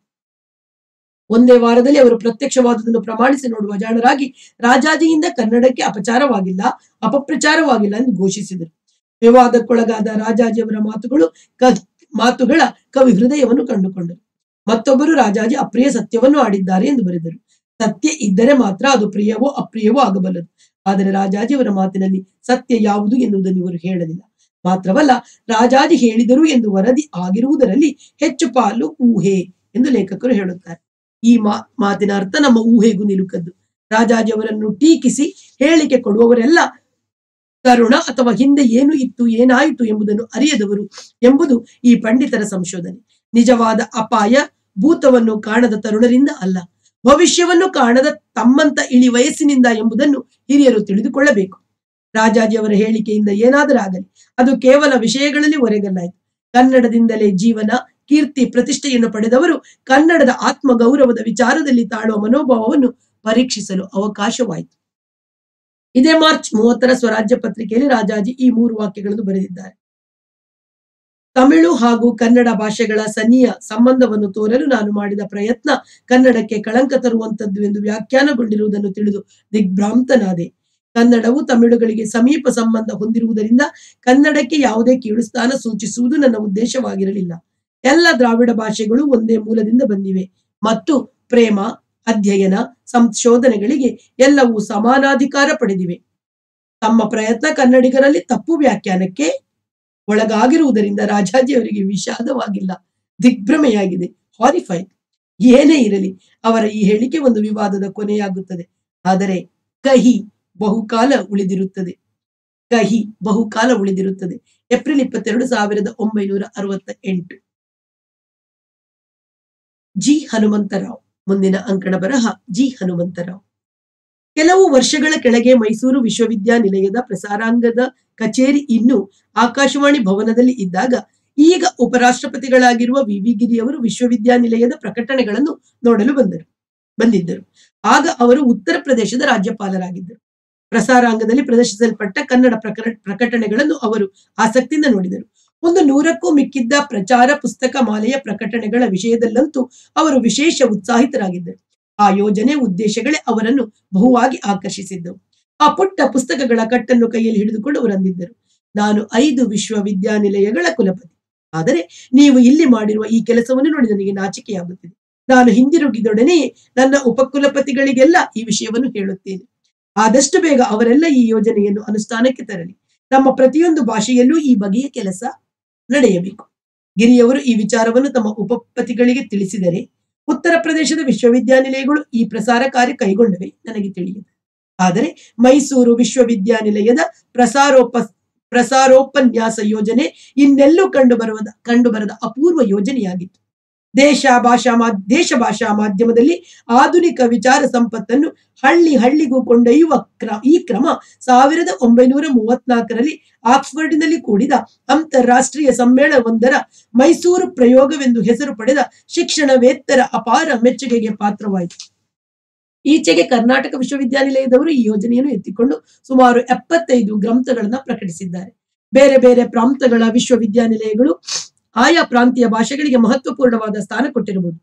ಒಂದೇ ವಾರದಲ್ಲಿ ಅವರು ಪ್ರತ್ಯಕ್ಷವಾದುದನ್ನು ಪ್ರಮಾಣಿಸಿ ನೋಡುವ ಜಾಣರಾಗಿ ರಾಜಾಜಿಯಿಂದ ಕನ್ನಡಕ್ಕೆ ಅಪಚಾರವಾಗಿಲ್ಲ ಅಪಪ್ರಚಾರವಾಗಿಲ್ಲ ಎಂದು ಘೋಷಿಸಿದರು ವಿವಾದಕ್ಕೊಳಗಾದ ರಾಜಾಜಿಯವರ ಮಾತುಗಳು ಕ ಮಾತುಗಳ ಕವಿ ಹೃದಯವನ್ನು ಕಂಡುಕೊಂಡರು ಮತ್ತೊಬ್ಬರು ರಾಜಾಜಿ ಅಪ್ರಿಯ ಸತ್ಯವನ್ನು ಆಡಿದ್ದಾರೆ ಎಂದು ಬರೆದರು ಸತ್ಯ ಇದ್ದರೆ ಮಾತ್ರ ಅದು ಪ್ರಿಯವೋ ಅಪ್ರಿಯವೋ ಆಗಬಲ್ಲದು ಆದರೆ ರಾಜಾಜಿಯವರ ಮಾತಿನಲ್ಲಿ ಸತ್ಯ ಯಾವುದು ಎನ್ನುವುದನ್ನು ಇವರು ಹೇಳಲಿಲ್ಲ ಮಾತ್ರವಲ್ಲ ರಾಜಾಜಿ ಹೇಳಿದರು ಎಂದು ವರದಿ ಆಗಿರುವುದರಲ್ಲಿ ಹೆಚ್ಚು ಪಾಲು ಊಹೆ ಎಂದು ಲೇಖಕರು ಹೇಳುತ್ತಾರೆ ಈ ಮಾ ಮಾತಿನ ಅರ್ಥ ನಮ್ಮ ಊಹೆಗೂ ನಿಲುಕದ್ದು ರಾಜಾಜಿಯವರನ್ನು ಟೀಕಿಸಿ ಹೇಳಿಕೆ ಕೊಡುವವರೆಲ್ಲ ಕರುಣ ಅಥವಾ ಹಿಂದೆ ಏನು ಇತ್ತು ಏನಾಯಿತು ಎಂಬುದನ್ನು ಅರಿಯದವರು ಎಂಬುದು ಈ ಪಂಡಿತರ ಸಂಶೋಧನೆ ನಿಜವಾದ ಅಪಾಯ ಭೂತವನ್ನು ಕಾಣದ ತರುಣರಿಂದ ಅಲ್ಲ ಭವಿಷ್ಯವನ್ನು ಕಾಣದ ತಮ್ಮಂತ ಇಳಿ ವಯಸ್ಸಿನಿಂದ ಎಂಬುದನ್ನು ಹಿರಿಯರು ತಿಳಿದುಕೊಳ್ಳಬೇಕು ರಾಜಾಜಿಯವರ ಹೇಳಿಕೆಯಿಂದ ಏನಾದರಾಗಲಿ ಅದು ಕೇವಲ ವಿಷಯಗಳಲ್ಲಿ ಒರೆಗಲ್ಲಾಯಿತು ಕನ್ನಡದಿಂದಲೇ ಜೀವನ ಕೀರ್ತಿ ಪ್ರತಿಷ್ಠೆಯನ್ನು ಪಡೆದವರು ಕನ್ನಡದ ಆತ್ಮ ಗೌರವದ ವಿಚಾರದಲ್ಲಿ ತಾಳುವ ಮನೋಭಾವವನ್ನು ಪರೀಕ್ಷಿಸಲು ಅವಕಾಶವಾಯಿತು ಇದೇ ಮಾರ್ಚ್ ಮೂವತ್ತರ ಸ್ವರಾಜ್ಯ ಪತ್ರಿಕೆಯಲ್ಲಿ ರಾಜಾಜಿ ಈ ಮೂರು ವಾಕ್ಯಗಳನ್ನು ಬರೆದಿದ್ದಾರೆ ತಮಿಳು ಹಾಗೂ ಕನ್ನಡ ಭಾಷೆಗಳ ಸನ್ನಿಯ ಸಂಬಂಧವನ್ನು ತೋರಲು ನಾನು ಮಾಡಿದ ಪ್ರಯತ್ನ ಕನ್ನಡಕ್ಕೆ ಕಳಂಕ ತರುವಂತದ್ದು ಎಂದು ವ್ಯಾಖ್ಯಾನಗೊಂಡಿರುವುದನ್ನು ತಿಳಿದು ದಿಗ್ಭ್ರಾಂತನಾದೆ ಕನ್ನಡವು ತಮಿಳುಗಳಿಗೆ ಸಮೀಪ ಸಂಬಂಧ ಹೊಂದಿರುವುದರಿಂದ ಕನ್ನಡಕ್ಕೆ ಯಾವುದೇ ಕೀಳುಸ್ಥಾನ ಸೂಚಿಸುವುದು ನನ್ನ ಉದ್ದೇಶವಾಗಿರಲಿಲ್ಲ ಎಲ್ಲ ದ್ರಾವಿಡ ಭಾಷೆಗಳು ಒಂದೇ ಮೂಲದಿಂದ ಬಂದಿವೆ ಮತ್ತು ಪ್ರೇಮ ಅಧ್ಯಯನ ಸಂಶೋಧನೆಗಳಿಗೆ ಎಲ್ಲವೂ ಸಮಾನಾಧಿಕಾರ ಪಡೆದಿವೆ ತಮ್ಮ ಪ್ರಯತ್ನ ಕನ್ನಡಿಗರಲ್ಲಿ ತಪ್ಪು ವ್ಯಾಖ್ಯಾನಕ್ಕೆ ಒಳಗಾಗಿರುವುದರಿಂದ ರಾಜಾಜಿಯವರಿಗೆ ವಿಷಾದವಾಗಿಲ್ಲ ದಿಗ್ಭ್ರಮೆಯಾಗಿದೆ ಹಾರಿಫೈಡ್ ಏನೇ ಇರಲಿ ಅವರ ಈ ಹೇಳಿಕೆ ಒಂದು ವಿವಾದದ ಕೊನೆಯಾಗುತ್ತದೆ ಆದರೆ ಕಹಿ ಬಹುಕಾಲ ಉಳಿದಿರುತ್ತದೆ ಕಹಿ ಬಹುಕಾಲ ಉಳಿದಿರುತ್ತದೆ ಏಪ್ರಿಲ್ ಇಪ್ಪತ್ತೆರಡು ಸಾವಿರದ ಒಂಬೈನೂರ ಅರವತ್ತ ಎಂಟು ಜಿ ಹನುಮಂತರಾವ್ ಮುಂದಿನ ಅಂಕಣ ಬರಹ ಜಿ ಹನುಮಂತರಾವ್ ಕೆಲವು ವರ್ಷಗಳ ಕೆಳಗೆ ಮೈಸೂರು ವಿಶ್ವವಿದ್ಯಾನಿಲಯದ ಪ್ರಸಾರಾಂಗದ ಕಚೇರಿ ಇನ್ನು ಆಕಾಶವಾಣಿ ಭವನದಲ್ಲಿ ಇದ್ದಾಗ ಈಗ ಉಪರಾಷ್ಟ್ರಪತಿಗಳಾಗಿರುವ ವಿ ವಿ ಗಿರಿಯವರು ವಿಶ್ವವಿದ್ಯಾನಿಲಯದ ಪ್ರಕಟಣೆಗಳನ್ನು ನೋಡಲು ಬಂದರು ಬಂದಿದ್ದರು ಆಗ ಅವರು ಉತ್ತರ ಪ್ರದೇಶದ ರಾಜ್ಯಪಾಲರಾಗಿದ್ದರು ಪ್ರಸಾರಾಂಗದಲ್ಲಿ ಪ್ರದರ್ಶಿಸಲ್ಪಟ್ಟ ಕನ್ನಡ ಪ್ರಕರ ಪ್ರಕಟಣೆಗಳನ್ನು ಅವರು ಆಸಕ್ತಿಯಿಂದ ನೋಡಿದರು ಒಂದು ನೂರಕ್ಕೂ ಮಿಕ್ಕಿದ್ದ ಪ್ರಚಾರ ಪುಸ್ತಕ ಮಾಲೆಯ ಪ್ರಕಟಣೆಗಳ ವಿಷಯದಲ್ಲಂತೂ ಅವರು ವಿಶೇಷ ಉತ್ಸಾಹಿತರಾಗಿದ್ದರು ಆ ಯೋಜನೆ ಉದ್ದೇಶಗಳೇ ಅವರನ್ನು ಬಹುವಾಗಿ ಆಕರ್ಷಿಸಿದ್ದವು ಆ ಪುಟ್ಟ ಪುಸ್ತಕಗಳ ಕಟ್ಟನ್ನು ಕೈಯಲ್ಲಿ ಹಿಡಿದುಕೊಂಡು ಅವರು ಅಂದಿದ್ದರು ನಾನು ಐದು ವಿಶ್ವವಿದ್ಯಾನಿಲಯಗಳ ಕುಲಪತಿ ಆದರೆ ನೀವು ಇಲ್ಲಿ ಮಾಡಿರುವ ಈ ಕೆಲಸವನ್ನು ನೋಡಿ ನನಗೆ ನಾಚಿಕೆಯಾಗುತ್ತಿದೆ ನಾನು ಹಿಂದಿರುಗಿದೊಡನೆಯೇ ನನ್ನ ಉಪಕುಲಪತಿಗಳಿಗೆಲ್ಲ ಈ ವಿಷಯವನ್ನು ಹೇಳುತ್ತೇನೆ ಆದಷ್ಟು ಬೇಗ ಅವರೆಲ್ಲ ಈ ಯೋಜನೆಯನ್ನು ಅನುಷ್ಠಾನಕ್ಕೆ ತರಲಿ ನಮ್ಮ ಪ್ರತಿಯೊಂದು ಭಾಷೆಯಲ್ಲೂ ಈ ಬಗೆಯ ಕೆಲಸ ನಡೆಯಬೇಕು ಗಿರಿಯವರು ಈ ವಿಚಾರವನ್ನು ತಮ್ಮ ಉಪಪತಿಗಳಿಗೆ ತಿಳಿಸಿದರೆ ಉತ್ತರ ಪ್ರದೇಶದ ವಿಶ್ವವಿದ್ಯಾನಿಲಯಗಳು ಈ ಪ್ರಸಾರ ಕಾರ್ಯ ಕೈಗೊಂಡವೆ ನನಗೆ ತಿಳಿಯಿತು ಆದರೆ ಮೈಸೂರು ವಿಶ್ವವಿದ್ಯಾನಿಲಯದ ಪ್ರಸಾರೋಪ ಪ್ರಸಾರೋಪನ್ಯಾಸ ಯೋಜನೆ ಇನ್ನೆಲ್ಲೂ ಕಂಡುಬರುವುದ ಕಂಡುಬರದ ಅಪೂರ್ವ ಯೋಜನೆಯಾಗಿತ್ತು ದೇಶ ಭಾಷಾ ಮಾ ದೇಶ ಭಾಷಾ ಮಾಧ್ಯಮದಲ್ಲಿ ಆಧುನಿಕ ವಿಚಾರ ಸಂಪತ್ತನ್ನು ಹಳ್ಳಿ ಹಳ್ಳಿಗೂ ಕೊಂಡೊಯ್ಯುವ ಕ್ರ ಈ ಕ್ರಮ ಸಾವಿರದ ಒಂಬೈನೂರ ಮೂವತ್ನಾಲ್ಕರಲ್ಲಿ ಆಕ್ಸ್ಫರ್ಡ್ನಲ್ಲಿ ಕೂಡಿದ ಅಂತಾರಾಷ್ಟ್ರೀಯ ಸಮ್ಮೇಳನವೊಂದರ ಮೈಸೂರು ಪ್ರಯೋಗವೆಂದು ಹೆಸರು ಪಡೆದ ಶಿಕ್ಷಣವೇತ್ತರ ಅಪಾರ ಮೆಚ್ಚುಗೆಗೆ ಪಾತ್ರವಾಯಿತು ಈಚೆಗೆ ಕರ್ನಾಟಕ ವಿಶ್ವವಿದ್ಯಾನಿಲಯದವರು ಈ ಯೋಜನೆಯನ್ನು ಎತ್ತಿಕೊಂಡು ಸುಮಾರು ಎಪ್ಪತ್ತೈದು ಗ್ರಂಥಗಳನ್ನ ಪ್ರಕಟಿಸಿದ್ದಾರೆ ಬೇರೆ ಬೇರೆ ಪ್ರಾಂತಗಳ ವಿಶ್ವವಿದ್ಯಾನಿಲಯಗಳು ಆಯಾ ಪ್ರಾಂತೀಯ ಭಾಷೆಗಳಿಗೆ ಮಹತ್ವಪೂರ್ಣವಾದ ಸ್ಥಾನ ಕೊಟ್ಟಿರಬಹುದು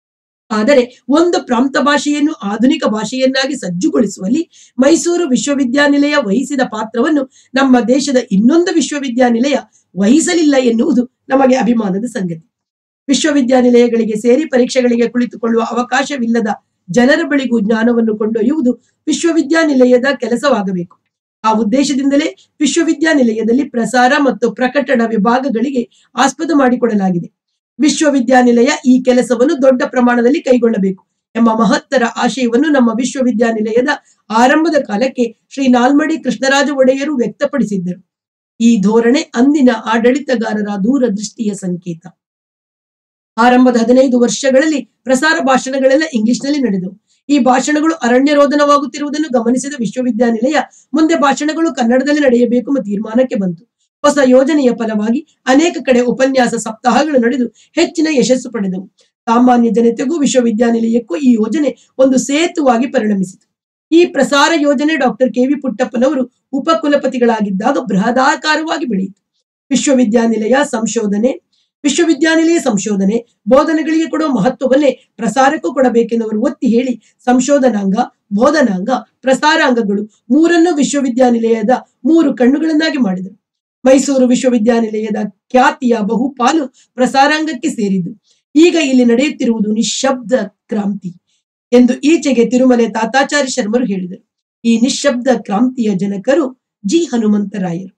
ಆದರೆ ಒಂದು ಪ್ರಾಂತ ಭಾಷೆಯನ್ನು ಆಧುನಿಕ ಭಾಷೆಯನ್ನಾಗಿ ಸಜ್ಜುಗೊಳಿಸುವಲ್ಲಿ ಮೈಸೂರು ವಿಶ್ವವಿದ್ಯಾನಿಲಯ ವಹಿಸಿದ ಪಾತ್ರವನ್ನು ನಮ್ಮ ದೇಶದ ಇನ್ನೊಂದು ವಿಶ್ವವಿದ್ಯಾನಿಲಯ ವಹಿಸಲಿಲ್ಲ ಎನ್ನುವುದು ನಮಗೆ ಅಭಿಮಾನದ ಸಂಗತಿ ವಿಶ್ವವಿದ್ಯಾನಿಲಯಗಳಿಗೆ ಸೇರಿ ಪರೀಕ್ಷೆಗಳಿಗೆ ಕುಳಿತುಕೊಳ್ಳುವ ಅವಕಾಶವಿಲ್ಲದ ಜನರ ಬಳಿಗೂ ಜ್ಞಾನವನ್ನು ಕೊಂಡೊಯ್ಯುವುದು ವಿಶ್ವವಿದ್ಯಾನಿಲಯದ ಕೆಲಸವಾಗಬೇಕು ಆ ಉದ್ದೇಶದಿಂದಲೇ ವಿಶ್ವವಿದ್ಯಾನಿಲಯದಲ್ಲಿ ಪ್ರಸಾರ ಮತ್ತು ಪ್ರಕಟಣ ವಿಭಾಗಗಳಿಗೆ ಆಸ್ಪದ ಮಾಡಿಕೊಡಲಾಗಿದೆ ವಿಶ್ವವಿದ್ಯಾನಿಲಯ ಈ ಕೆಲಸವನ್ನು ದೊಡ್ಡ ಪ್ರಮಾಣದಲ್ಲಿ ಕೈಗೊಳ್ಳಬೇಕು ಎಂಬ ಮಹತ್ತರ ಆಶಯವನ್ನು ನಮ್ಮ ವಿಶ್ವವಿದ್ಯಾನಿಲಯದ ಆರಂಭದ ಕಾಲಕ್ಕೆ ಶ್ರೀ ನಾಲ್ಮಡಿ ಕೃಷ್ಣರಾಜ ಒಡೆಯರು ವ್ಯಕ್ತಪಡಿಸಿದ್ದರು ಈ ಧೋರಣೆ ಅಂದಿನ ಆಡಳಿತಗಾರರ ದೂರದೃಷ್ಟಿಯ ಸಂಕೇತ ಆರಂಭದ ಹದಿನೈದು ವರ್ಷಗಳಲ್ಲಿ ಪ್ರಸಾರ ಭಾಷಣಗಳೆಲ್ಲ ಇಂಗ್ಲಿಷ್ನಲ್ಲಿ ನಡೆದವು ಈ ಭಾಷಣಗಳು ಅರಣ್ಯ ರೋಧನವಾಗುತ್ತಿರುವುದನ್ನು ಗಮನಿಸಿದ ವಿಶ್ವವಿದ್ಯಾನಿಲಯ ಮುಂದೆ ಭಾಷಣಗಳು ಕನ್ನಡದಲ್ಲಿ ನಡೆಯಬೇಕು ಎಂಬ ತೀರ್ಮಾನಕ್ಕೆ ಬಂತು ಹೊಸ ಯೋಜನೆಯ ಫಲವಾಗಿ ಅನೇಕ ಕಡೆ ಉಪನ್ಯಾಸ ಸಪ್ತಾಹಗಳು ನಡೆದು ಹೆಚ್ಚಿನ ಯಶಸ್ಸು ಪಡೆದವು ಸಾಮಾನ್ಯ ಜನತೆಗೂ ವಿಶ್ವವಿದ್ಯಾನಿಲಯಕ್ಕೂ ಈ ಯೋಜನೆ ಒಂದು ಸೇತುವಾಗಿ ಪರಿಣಮಿಸಿತು ಈ ಪ್ರಸಾರ ಯೋಜನೆ ಡಾಕ್ಟರ್ ಕೆ ವಿ ಪುಟ್ಟಪ್ಪನವರು ಉಪಕುಲಪತಿಗಳಾಗಿದ್ದಾಗ ಬೃಹದಾಕಾರವಾಗಿ ಬೆಳೆಯಿತು ವಿಶ್ವವಿದ್ಯಾನಿಲಯ ಸಂಶೋಧನೆ ವಿಶ್ವವಿದ್ಯಾನಿಲಯ ಸಂಶೋಧನೆ ಬೋಧನೆಗಳಿಗೆ ಕೊಡುವ ಮಹತ್ವವನ್ನೇ ಪ್ರಸಾರಕ್ಕೂ ಕೊಡಬೇಕೆಂದವರು ಒತ್ತಿ ಹೇಳಿ ಸಂಶೋಧನಾಂಗ ಬೋಧನಾಂಗ ಪ್ರಸಾರಾಂಗಗಳು ಮೂರನ್ನು ವಿಶ್ವವಿದ್ಯಾನಿಲಯದ ಮೂರು ಕಣ್ಣುಗಳನ್ನಾಗಿ ಮಾಡಿದರು ಮೈಸೂರು ವಿಶ್ವವಿದ್ಯಾನಿಲಯದ ಖ್ಯಾತಿಯ ಬಹುಪಾಲು ಪ್ರಸಾರಾಂಗಕ್ಕೆ ಸೇರಿದ್ದು ಈಗ ಇಲ್ಲಿ ನಡೆಯುತ್ತಿರುವುದು ನಿಶ್ಶಬ್ದ ಕ್ರಾಂತಿ ಎಂದು ಈಚೆಗೆ ತಿರುಮಲೆ ತಾತಾಚಾರ್ಯ ಶರ್ಮರು ಹೇಳಿದರು ಈ ನಿಶ್ಶಬ್ದ ಕ್ರಾಂತಿಯ ಜನಕರು ಜಿ ಹನುಮಂತರಾಯರು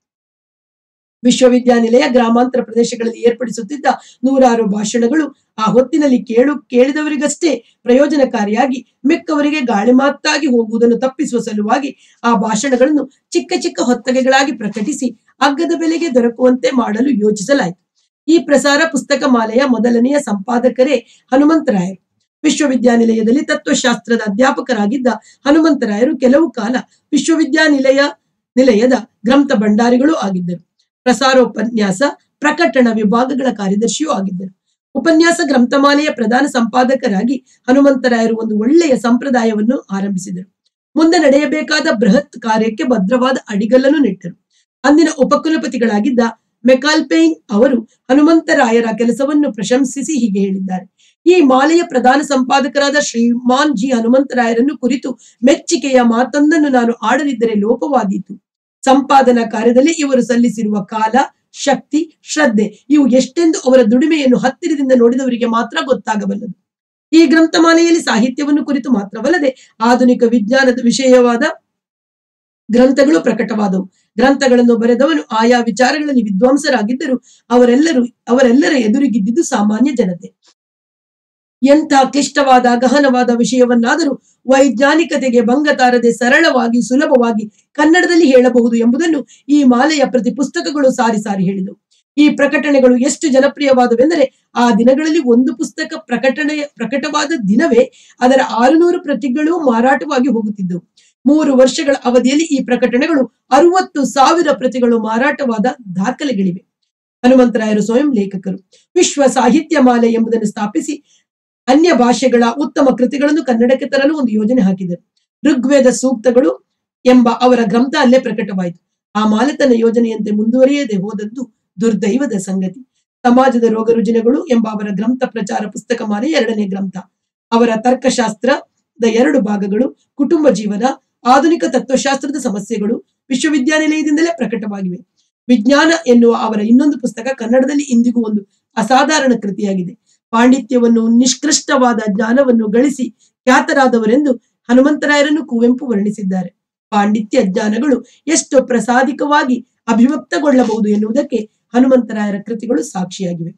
ವಿಶ್ವವಿದ್ಯಾನಿಲಯ ಗ್ರಾಮಾಂತರ ಪ್ರದೇಶಗಳಲ್ಲಿ ಏರ್ಪಡಿಸುತ್ತಿದ್ದ ನೂರಾರು ಭಾಷಣಗಳು ಆ ಹೊತ್ತಿನಲ್ಲಿ ಕೇಳು ಕೇಳಿದವರಿಗಷ್ಟೇ ಪ್ರಯೋಜನಕಾರಿಯಾಗಿ ಮಿಕ್ಕವರಿಗೆ ಗಾಳಿ ಮಾತಾಗಿ ಹೋಗುವುದನ್ನು ತಪ್ಪಿಸುವ ಸಲುವಾಗಿ ಆ ಭಾಷಣಗಳನ್ನು ಚಿಕ್ಕ ಚಿಕ್ಕ ಹೊತ್ತಗೆಗಳಾಗಿ ಪ್ರಕಟಿಸಿ ಅಗ್ಗದ ಬೆಲೆಗೆ ದೊರಕುವಂತೆ ಮಾಡಲು ಯೋಚಿಸಲಾಯಿತು ಈ ಪ್ರಸಾರ ಪುಸ್ತಕ ಮಾಲೆಯ ಮೊದಲನೆಯ ಸಂಪಾದಕರೇ ಹನುಮಂತರಾಯರು ವಿಶ್ವವಿದ್ಯಾನಿಲಯದಲ್ಲಿ ತತ್ವಶಾಸ್ತ್ರದ ಅಧ್ಯಾಪಕರಾಗಿದ್ದ ಹನುಮಂತರಾಯರು ಕೆಲವು ಕಾಲ ವಿಶ್ವವಿದ್ಯಾನಿಲಯ ನಿಲಯದ ಗ್ರಂಥ ಭಂಡಾರಿಗಳೂ ಆಗಿದ್ದರು ಪ್ರಸಾರೋಪನ್ಯಾಸ ಪ್ರಕಟಣ ವಿಭಾಗಗಳ ಕಾರ್ಯದರ್ಶಿಯೂ ಆಗಿದ್ದರು ಉಪನ್ಯಾಸ ಗ್ರಂಥಮಾಲೆಯ ಪ್ರಧಾನ ಸಂಪಾದಕರಾಗಿ ಹನುಮಂತರಾಯರು ಒಂದು ಒಳ್ಳೆಯ ಸಂಪ್ರದಾಯವನ್ನು ಆರಂಭಿಸಿದರು ಮುಂದೆ ನಡೆಯಬೇಕಾದ ಬೃಹತ್ ಕಾರ್ಯಕ್ಕೆ ಭದ್ರವಾದ ಅಡಿಗಲ್ಲನ್ನು ನೆಟ್ಟರು ಅಂದಿನ ಉಪಕುಲಪತಿಗಳಾಗಿದ್ದ ಮೆಕಾಲ್ಪೈನ್ ಅವರು ಹನುಮಂತರಾಯರ ಕೆಲಸವನ್ನು ಪ್ರಶಂಸಿಸಿ ಹೀಗೆ ಹೇಳಿದ್ದಾರೆ ಈ ಮಾಲೆಯ ಪ್ರಧಾನ ಸಂಪಾದಕರಾದ ಶ್ರೀಮಾನ್ ಜಿ ಹನುಮಂತರಾಯರನ್ನು ಕುರಿತು ಮೆಚ್ಚುಗೆಯ ಮಾತೊಂದನ್ನು ನಾನು ಆಡದಿದ್ದರೆ ಲೋಪವಾದೀತು ಸಂಪಾದನಾ ಕಾರ್ಯದಲ್ಲಿ ಇವರು ಸಲ್ಲಿಸಿರುವ ಕಾಲ ಶಕ್ತಿ ಶ್ರದ್ಧೆ ಇವು ಎಷ್ಟೆಂದು ಅವರ ದುಡಿಮೆಯನ್ನು ಹತ್ತಿರದಿಂದ ನೋಡಿದವರಿಗೆ ಮಾತ್ರ ಗೊತ್ತಾಗಬಲ್ಲದು ಈ ಗ್ರಂಥಮಾಲೆಯಲ್ಲಿ ಸಾಹಿತ್ಯವನ್ನು ಕುರಿತು ಮಾತ್ರವಲ್ಲದೆ ಆಧುನಿಕ ವಿಜ್ಞಾನದ ವಿಷಯವಾದ ಗ್ರಂಥಗಳು ಪ್ರಕಟವಾದವು ಗ್ರಂಥಗಳನ್ನು ಬರೆದವನು ಆಯಾ ವಿಚಾರಗಳಲ್ಲಿ ವಿದ್ವಾಂಸರಾಗಿದ್ದರು ಅವರೆಲ್ಲರೂ ಅವರೆಲ್ಲರ ಎದುರಿಗಿದ್ದುದು ಸಾಮಾನ್ಯ ಜನತೆ ಎಂಥ ಕ್ಲಿಷ್ಟವಾದ ಗಹನವಾದ ವಿಷಯವನ್ನಾದರೂ ವೈಜ್ಞಾನಿಕತೆಗೆ ಭಂಗ ತಾರದೆ ಸರಳವಾಗಿ ಸುಲಭವಾಗಿ ಕನ್ನಡದಲ್ಲಿ ಹೇಳಬಹುದು ಎಂಬುದನ್ನು ಈ ಮಾಲೆಯ ಪ್ರತಿ ಪುಸ್ತಕಗಳು ಸಾರಿ ಸಾರಿ ಹೇಳಿದವು ಈ ಪ್ರಕಟಣೆಗಳು ಎಷ್ಟು ಜನಪ್ರಿಯವಾದವೆಂದರೆ ಆ ದಿನಗಳಲ್ಲಿ ಒಂದು ಪುಸ್ತಕ ಪ್ರಕಟಣೆ ಪ್ರಕಟವಾದ ದಿನವೇ ಅದರ ಆರುನೂರು ಪ್ರತಿಗಳು ಮಾರಾಟವಾಗಿ ಹೋಗುತ್ತಿದ್ದವು ಮೂರು ವರ್ಷಗಳ ಅವಧಿಯಲ್ಲಿ ಈ ಪ್ರಕಟಣೆಗಳು ಅರವತ್ತು ಸಾವಿರ ಪ್ರತಿಗಳು ಮಾರಾಟವಾದ ದಾಖಲೆಗಳಿವೆ ಹನುಮಂತರಾಯರು ಸ್ವಯಂ ಲೇಖಕರು ವಿಶ್ವ ಸಾಹಿತ್ಯ ಮಾಲೆ ಎಂಬುದನ್ನು ಸ್ಥಾಪಿಸಿ ಅನ್ಯ ಭಾಷೆಗಳ ಉತ್ತಮ ಕೃತಿಗಳನ್ನು ಕನ್ನಡಕ್ಕೆ ತರಲು ಒಂದು ಯೋಜನೆ ಹಾಕಿದರು ಋಗ್ವೇದ ಸೂಕ್ತಗಳು ಎಂಬ ಅವರ ಗ್ರಂಥ ಅಲ್ಲೇ ಪ್ರಕಟವಾಯಿತು ಆ ಮಾಲತನ ಯೋಜನೆಯಂತೆ ಮುಂದುವರಿಯದೆ ಹೋದದ್ದು ದುರ್ದೈವದ ಸಂಗತಿ ಸಮಾಜದ ರೋಗ ರುಜಿನಗಳು ಎಂಬ ಅವರ ಗ್ರಂಥ ಪ್ರಚಾರ ಪುಸ್ತಕ ಮಾಲೆ ಎರಡನೇ ಗ್ರಂಥ ಅವರ ತರ್ಕಶಾಸ್ತ್ರದ ಎರಡು ಭಾಗಗಳು ಕುಟುಂಬ ಜೀವನ ಆಧುನಿಕ ತತ್ವಶಾಸ್ತ್ರದ ಸಮಸ್ಯೆಗಳು ವಿಶ್ವವಿದ್ಯಾನಿಲಯದಿಂದಲೇ ಪ್ರಕಟವಾಗಿವೆ ವಿಜ್ಞಾನ ಎನ್ನುವ ಅವರ ಇನ್ನೊಂದು ಪುಸ್ತಕ ಕನ್ನಡದಲ್ಲಿ ಇಂದಿಗೂ ಒಂದು ಅಸಾಧಾರಣ ಕೃತಿಯಾಗಿದೆ ಪಾಂಡಿತ್ಯವನ್ನು ನಿಷ್ಕೃಷ್ಟವಾದ ಜ್ಞಾನವನ್ನು ಗಳಿಸಿ ಖ್ಯಾತರಾದವರೆಂದು ಹನುಮಂತರಾಯರನ್ನು ಕುವೆಂಪು ವರ್ಣಿಸಿದ್ದಾರೆ ಪಾಂಡಿತ್ಯ ಜ್ಞಾನಗಳು ಎಷ್ಟು ಪ್ರಸಾದಿಕವಾಗಿ ಅಭಿವ್ಯಕ್ತಗೊಳ್ಳಬಹುದು ಎನ್ನುವುದಕ್ಕೆ ಹನುಮಂತರಾಯರ ಕೃತಿಗಳು ಸಾಕ್ಷಿಯಾಗಿವೆ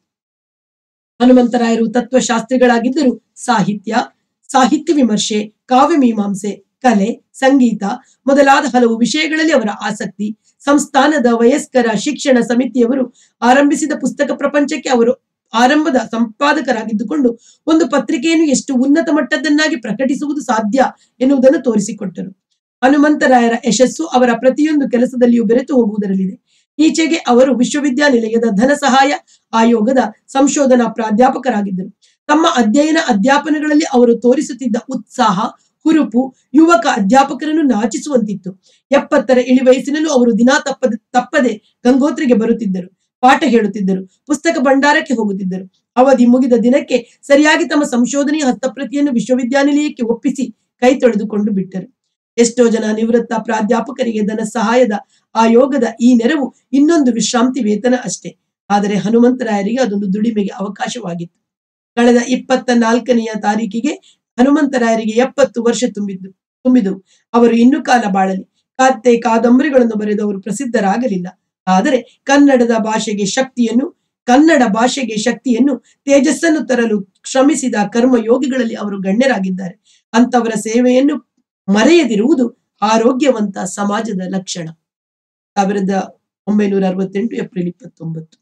ಹನುಮಂತರಾಯರು ತತ್ವಶಾಸ್ತ್ರಿಗಳಾಗಿದ್ದರೂ ಸಾಹಿತ್ಯ ಸಾಹಿತ್ಯ ವಿಮರ್ಶೆ ಕಾವ್ಯ ಮೀಮಾಂಸೆ ಕಲೆ ಸಂಗೀತ ಮೊದಲಾದ ಹಲವು ವಿಷಯಗಳಲ್ಲಿ ಅವರ ಆಸಕ್ತಿ ಸಂಸ್ಥಾನದ ವಯಸ್ಕರ ಶಿಕ್ಷಣ ಸಮಿತಿಯವರು ಆರಂಭಿಸಿದ ಪುಸ್ತಕ ಪ್ರಪಂಚಕ್ಕೆ ಅವರು ಆರಂಭದ ಸಂಪಾದಕರಾಗಿದ್ದುಕೊಂಡು ಒಂದು ಪತ್ರಿಕೆಯನ್ನು ಎಷ್ಟು ಉನ್ನತ ಮಟ್ಟದನ್ನಾಗಿ ಪ್ರಕಟಿಸುವುದು ಸಾಧ್ಯ ಎನ್ನುವುದನ್ನು ತೋರಿಸಿಕೊಟ್ಟರು ಹನುಮಂತರಾಯರ ಯಶಸ್ಸು ಅವರ ಪ್ರತಿಯೊಂದು ಕೆಲಸದಲ್ಲಿಯೂ ಬೆರೆತು ಹೋಗುವುದರಲ್ಲಿದೆ ಈಚೆಗೆ ಅವರು ವಿಶ್ವವಿದ್ಯಾನಿಲಯದ ಧನ ಸಹಾಯ ಆಯೋಗದ ಸಂಶೋಧನಾ ಪ್ರಾಧ್ಯಾಪಕರಾಗಿದ್ದರು ತಮ್ಮ ಅಧ್ಯಯನ ಅಧ್ಯಾಪನಗಳಲ್ಲಿ ಅವರು ತೋರಿಸುತ್ತಿದ್ದ ಉತ್ಸಾಹ ಹುರುಪು ಯುವಕ ಅಧ್ಯಾಪಕರನ್ನು ನಾಚಿಸುವಂತಿತ್ತು ಎಪ್ಪತ್ತರ ಇಳಿ ವಯಸ್ಸಿನಲ್ಲೂ ಅವರು ದಿನಾ ತಪ್ಪದೆ ತಪ್ಪದೆ ಗಂಗೋತ್ರಿಗೆ ಬರುತ್ತಿದ್ದರು ಪಾಠ ಹೇಳುತ್ತಿದ್ದರು ಪುಸ್ತಕ ಭಂಡಾರಕ್ಕೆ ಹೋಗುತ್ತಿದ್ದರು ಅವಧಿ ಮುಗಿದ ದಿನಕ್ಕೆ ಸರಿಯಾಗಿ ತಮ್ಮ ಸಂಶೋಧನೆಯ ಹಸ್ತಪ್ರತಿಯನ್ನು ವಿಶ್ವವಿದ್ಯಾನಿಲಯಕ್ಕೆ ಒಪ್ಪಿಸಿ ಕೈ ತೊಳೆದುಕೊಂಡು ಬಿಟ್ಟರು ಎಷ್ಟೋ ಜನ ನಿವೃತ್ತ ಪ್ರಾಧ್ಯಾಪಕರಿಗೆ ಧನ ಸಹಾಯದ ಆಯೋಗದ ಈ ನೆರವು ಇನ್ನೊಂದು ವಿಶ್ರಾಂತಿ ವೇತನ ಅಷ್ಟೇ ಆದರೆ ಹನುಮಂತರಾಯರಿಗೆ ಅದೊಂದು ದುಡಿಮೆಗೆ ಅವಕಾಶವಾಗಿತ್ತು ಕಳೆದ ಇಪ್ಪತ್ತ ನಾಲ್ಕನೆಯ ತಾರೀಕಿಗೆ ಹನುಮಂತರಾಯರಿಗೆ ಎಪ್ಪತ್ತು ವರ್ಷ ತುಂಬಿದ್ದು ತುಂಬಿದು ಅವರು ಇನ್ನು ಕಾಲ ಬಾಳಲಿ ಕತ್ತೆ ಕಾದಂಬರಿಗಳನ್ನು ಬರೆದು ಅವರು ಪ್ರಸಿದ್ಧರಾಗಲಿಲ್ಲ ಆದರೆ ಕನ್ನಡದ ಭಾಷೆಗೆ ಶಕ್ತಿಯನ್ನು ಕನ್ನಡ ಭಾಷೆಗೆ ಶಕ್ತಿಯನ್ನು ತೇಜಸ್ಸನ್ನು ತರಲು ಶ್ರಮಿಸಿದ ಕರ್ಮಯೋಗಿಗಳಲ್ಲಿ ಅವರು ಗಣ್ಯರಾಗಿದ್ದಾರೆ ಅಂತವರ ಸೇವೆಯನ್ನು ಮರೆಯದಿರುವುದು ಆರೋಗ್ಯವಂತ ಸಮಾಜದ ಲಕ್ಷಣ ಸಾವಿರದ ಒಂಬೈನೂರ ಅರವತ್ತೆಂಟು ಏಪ್ರಿಲ್ ಇಪ್ಪತ್ತೊಂಬತ್ತು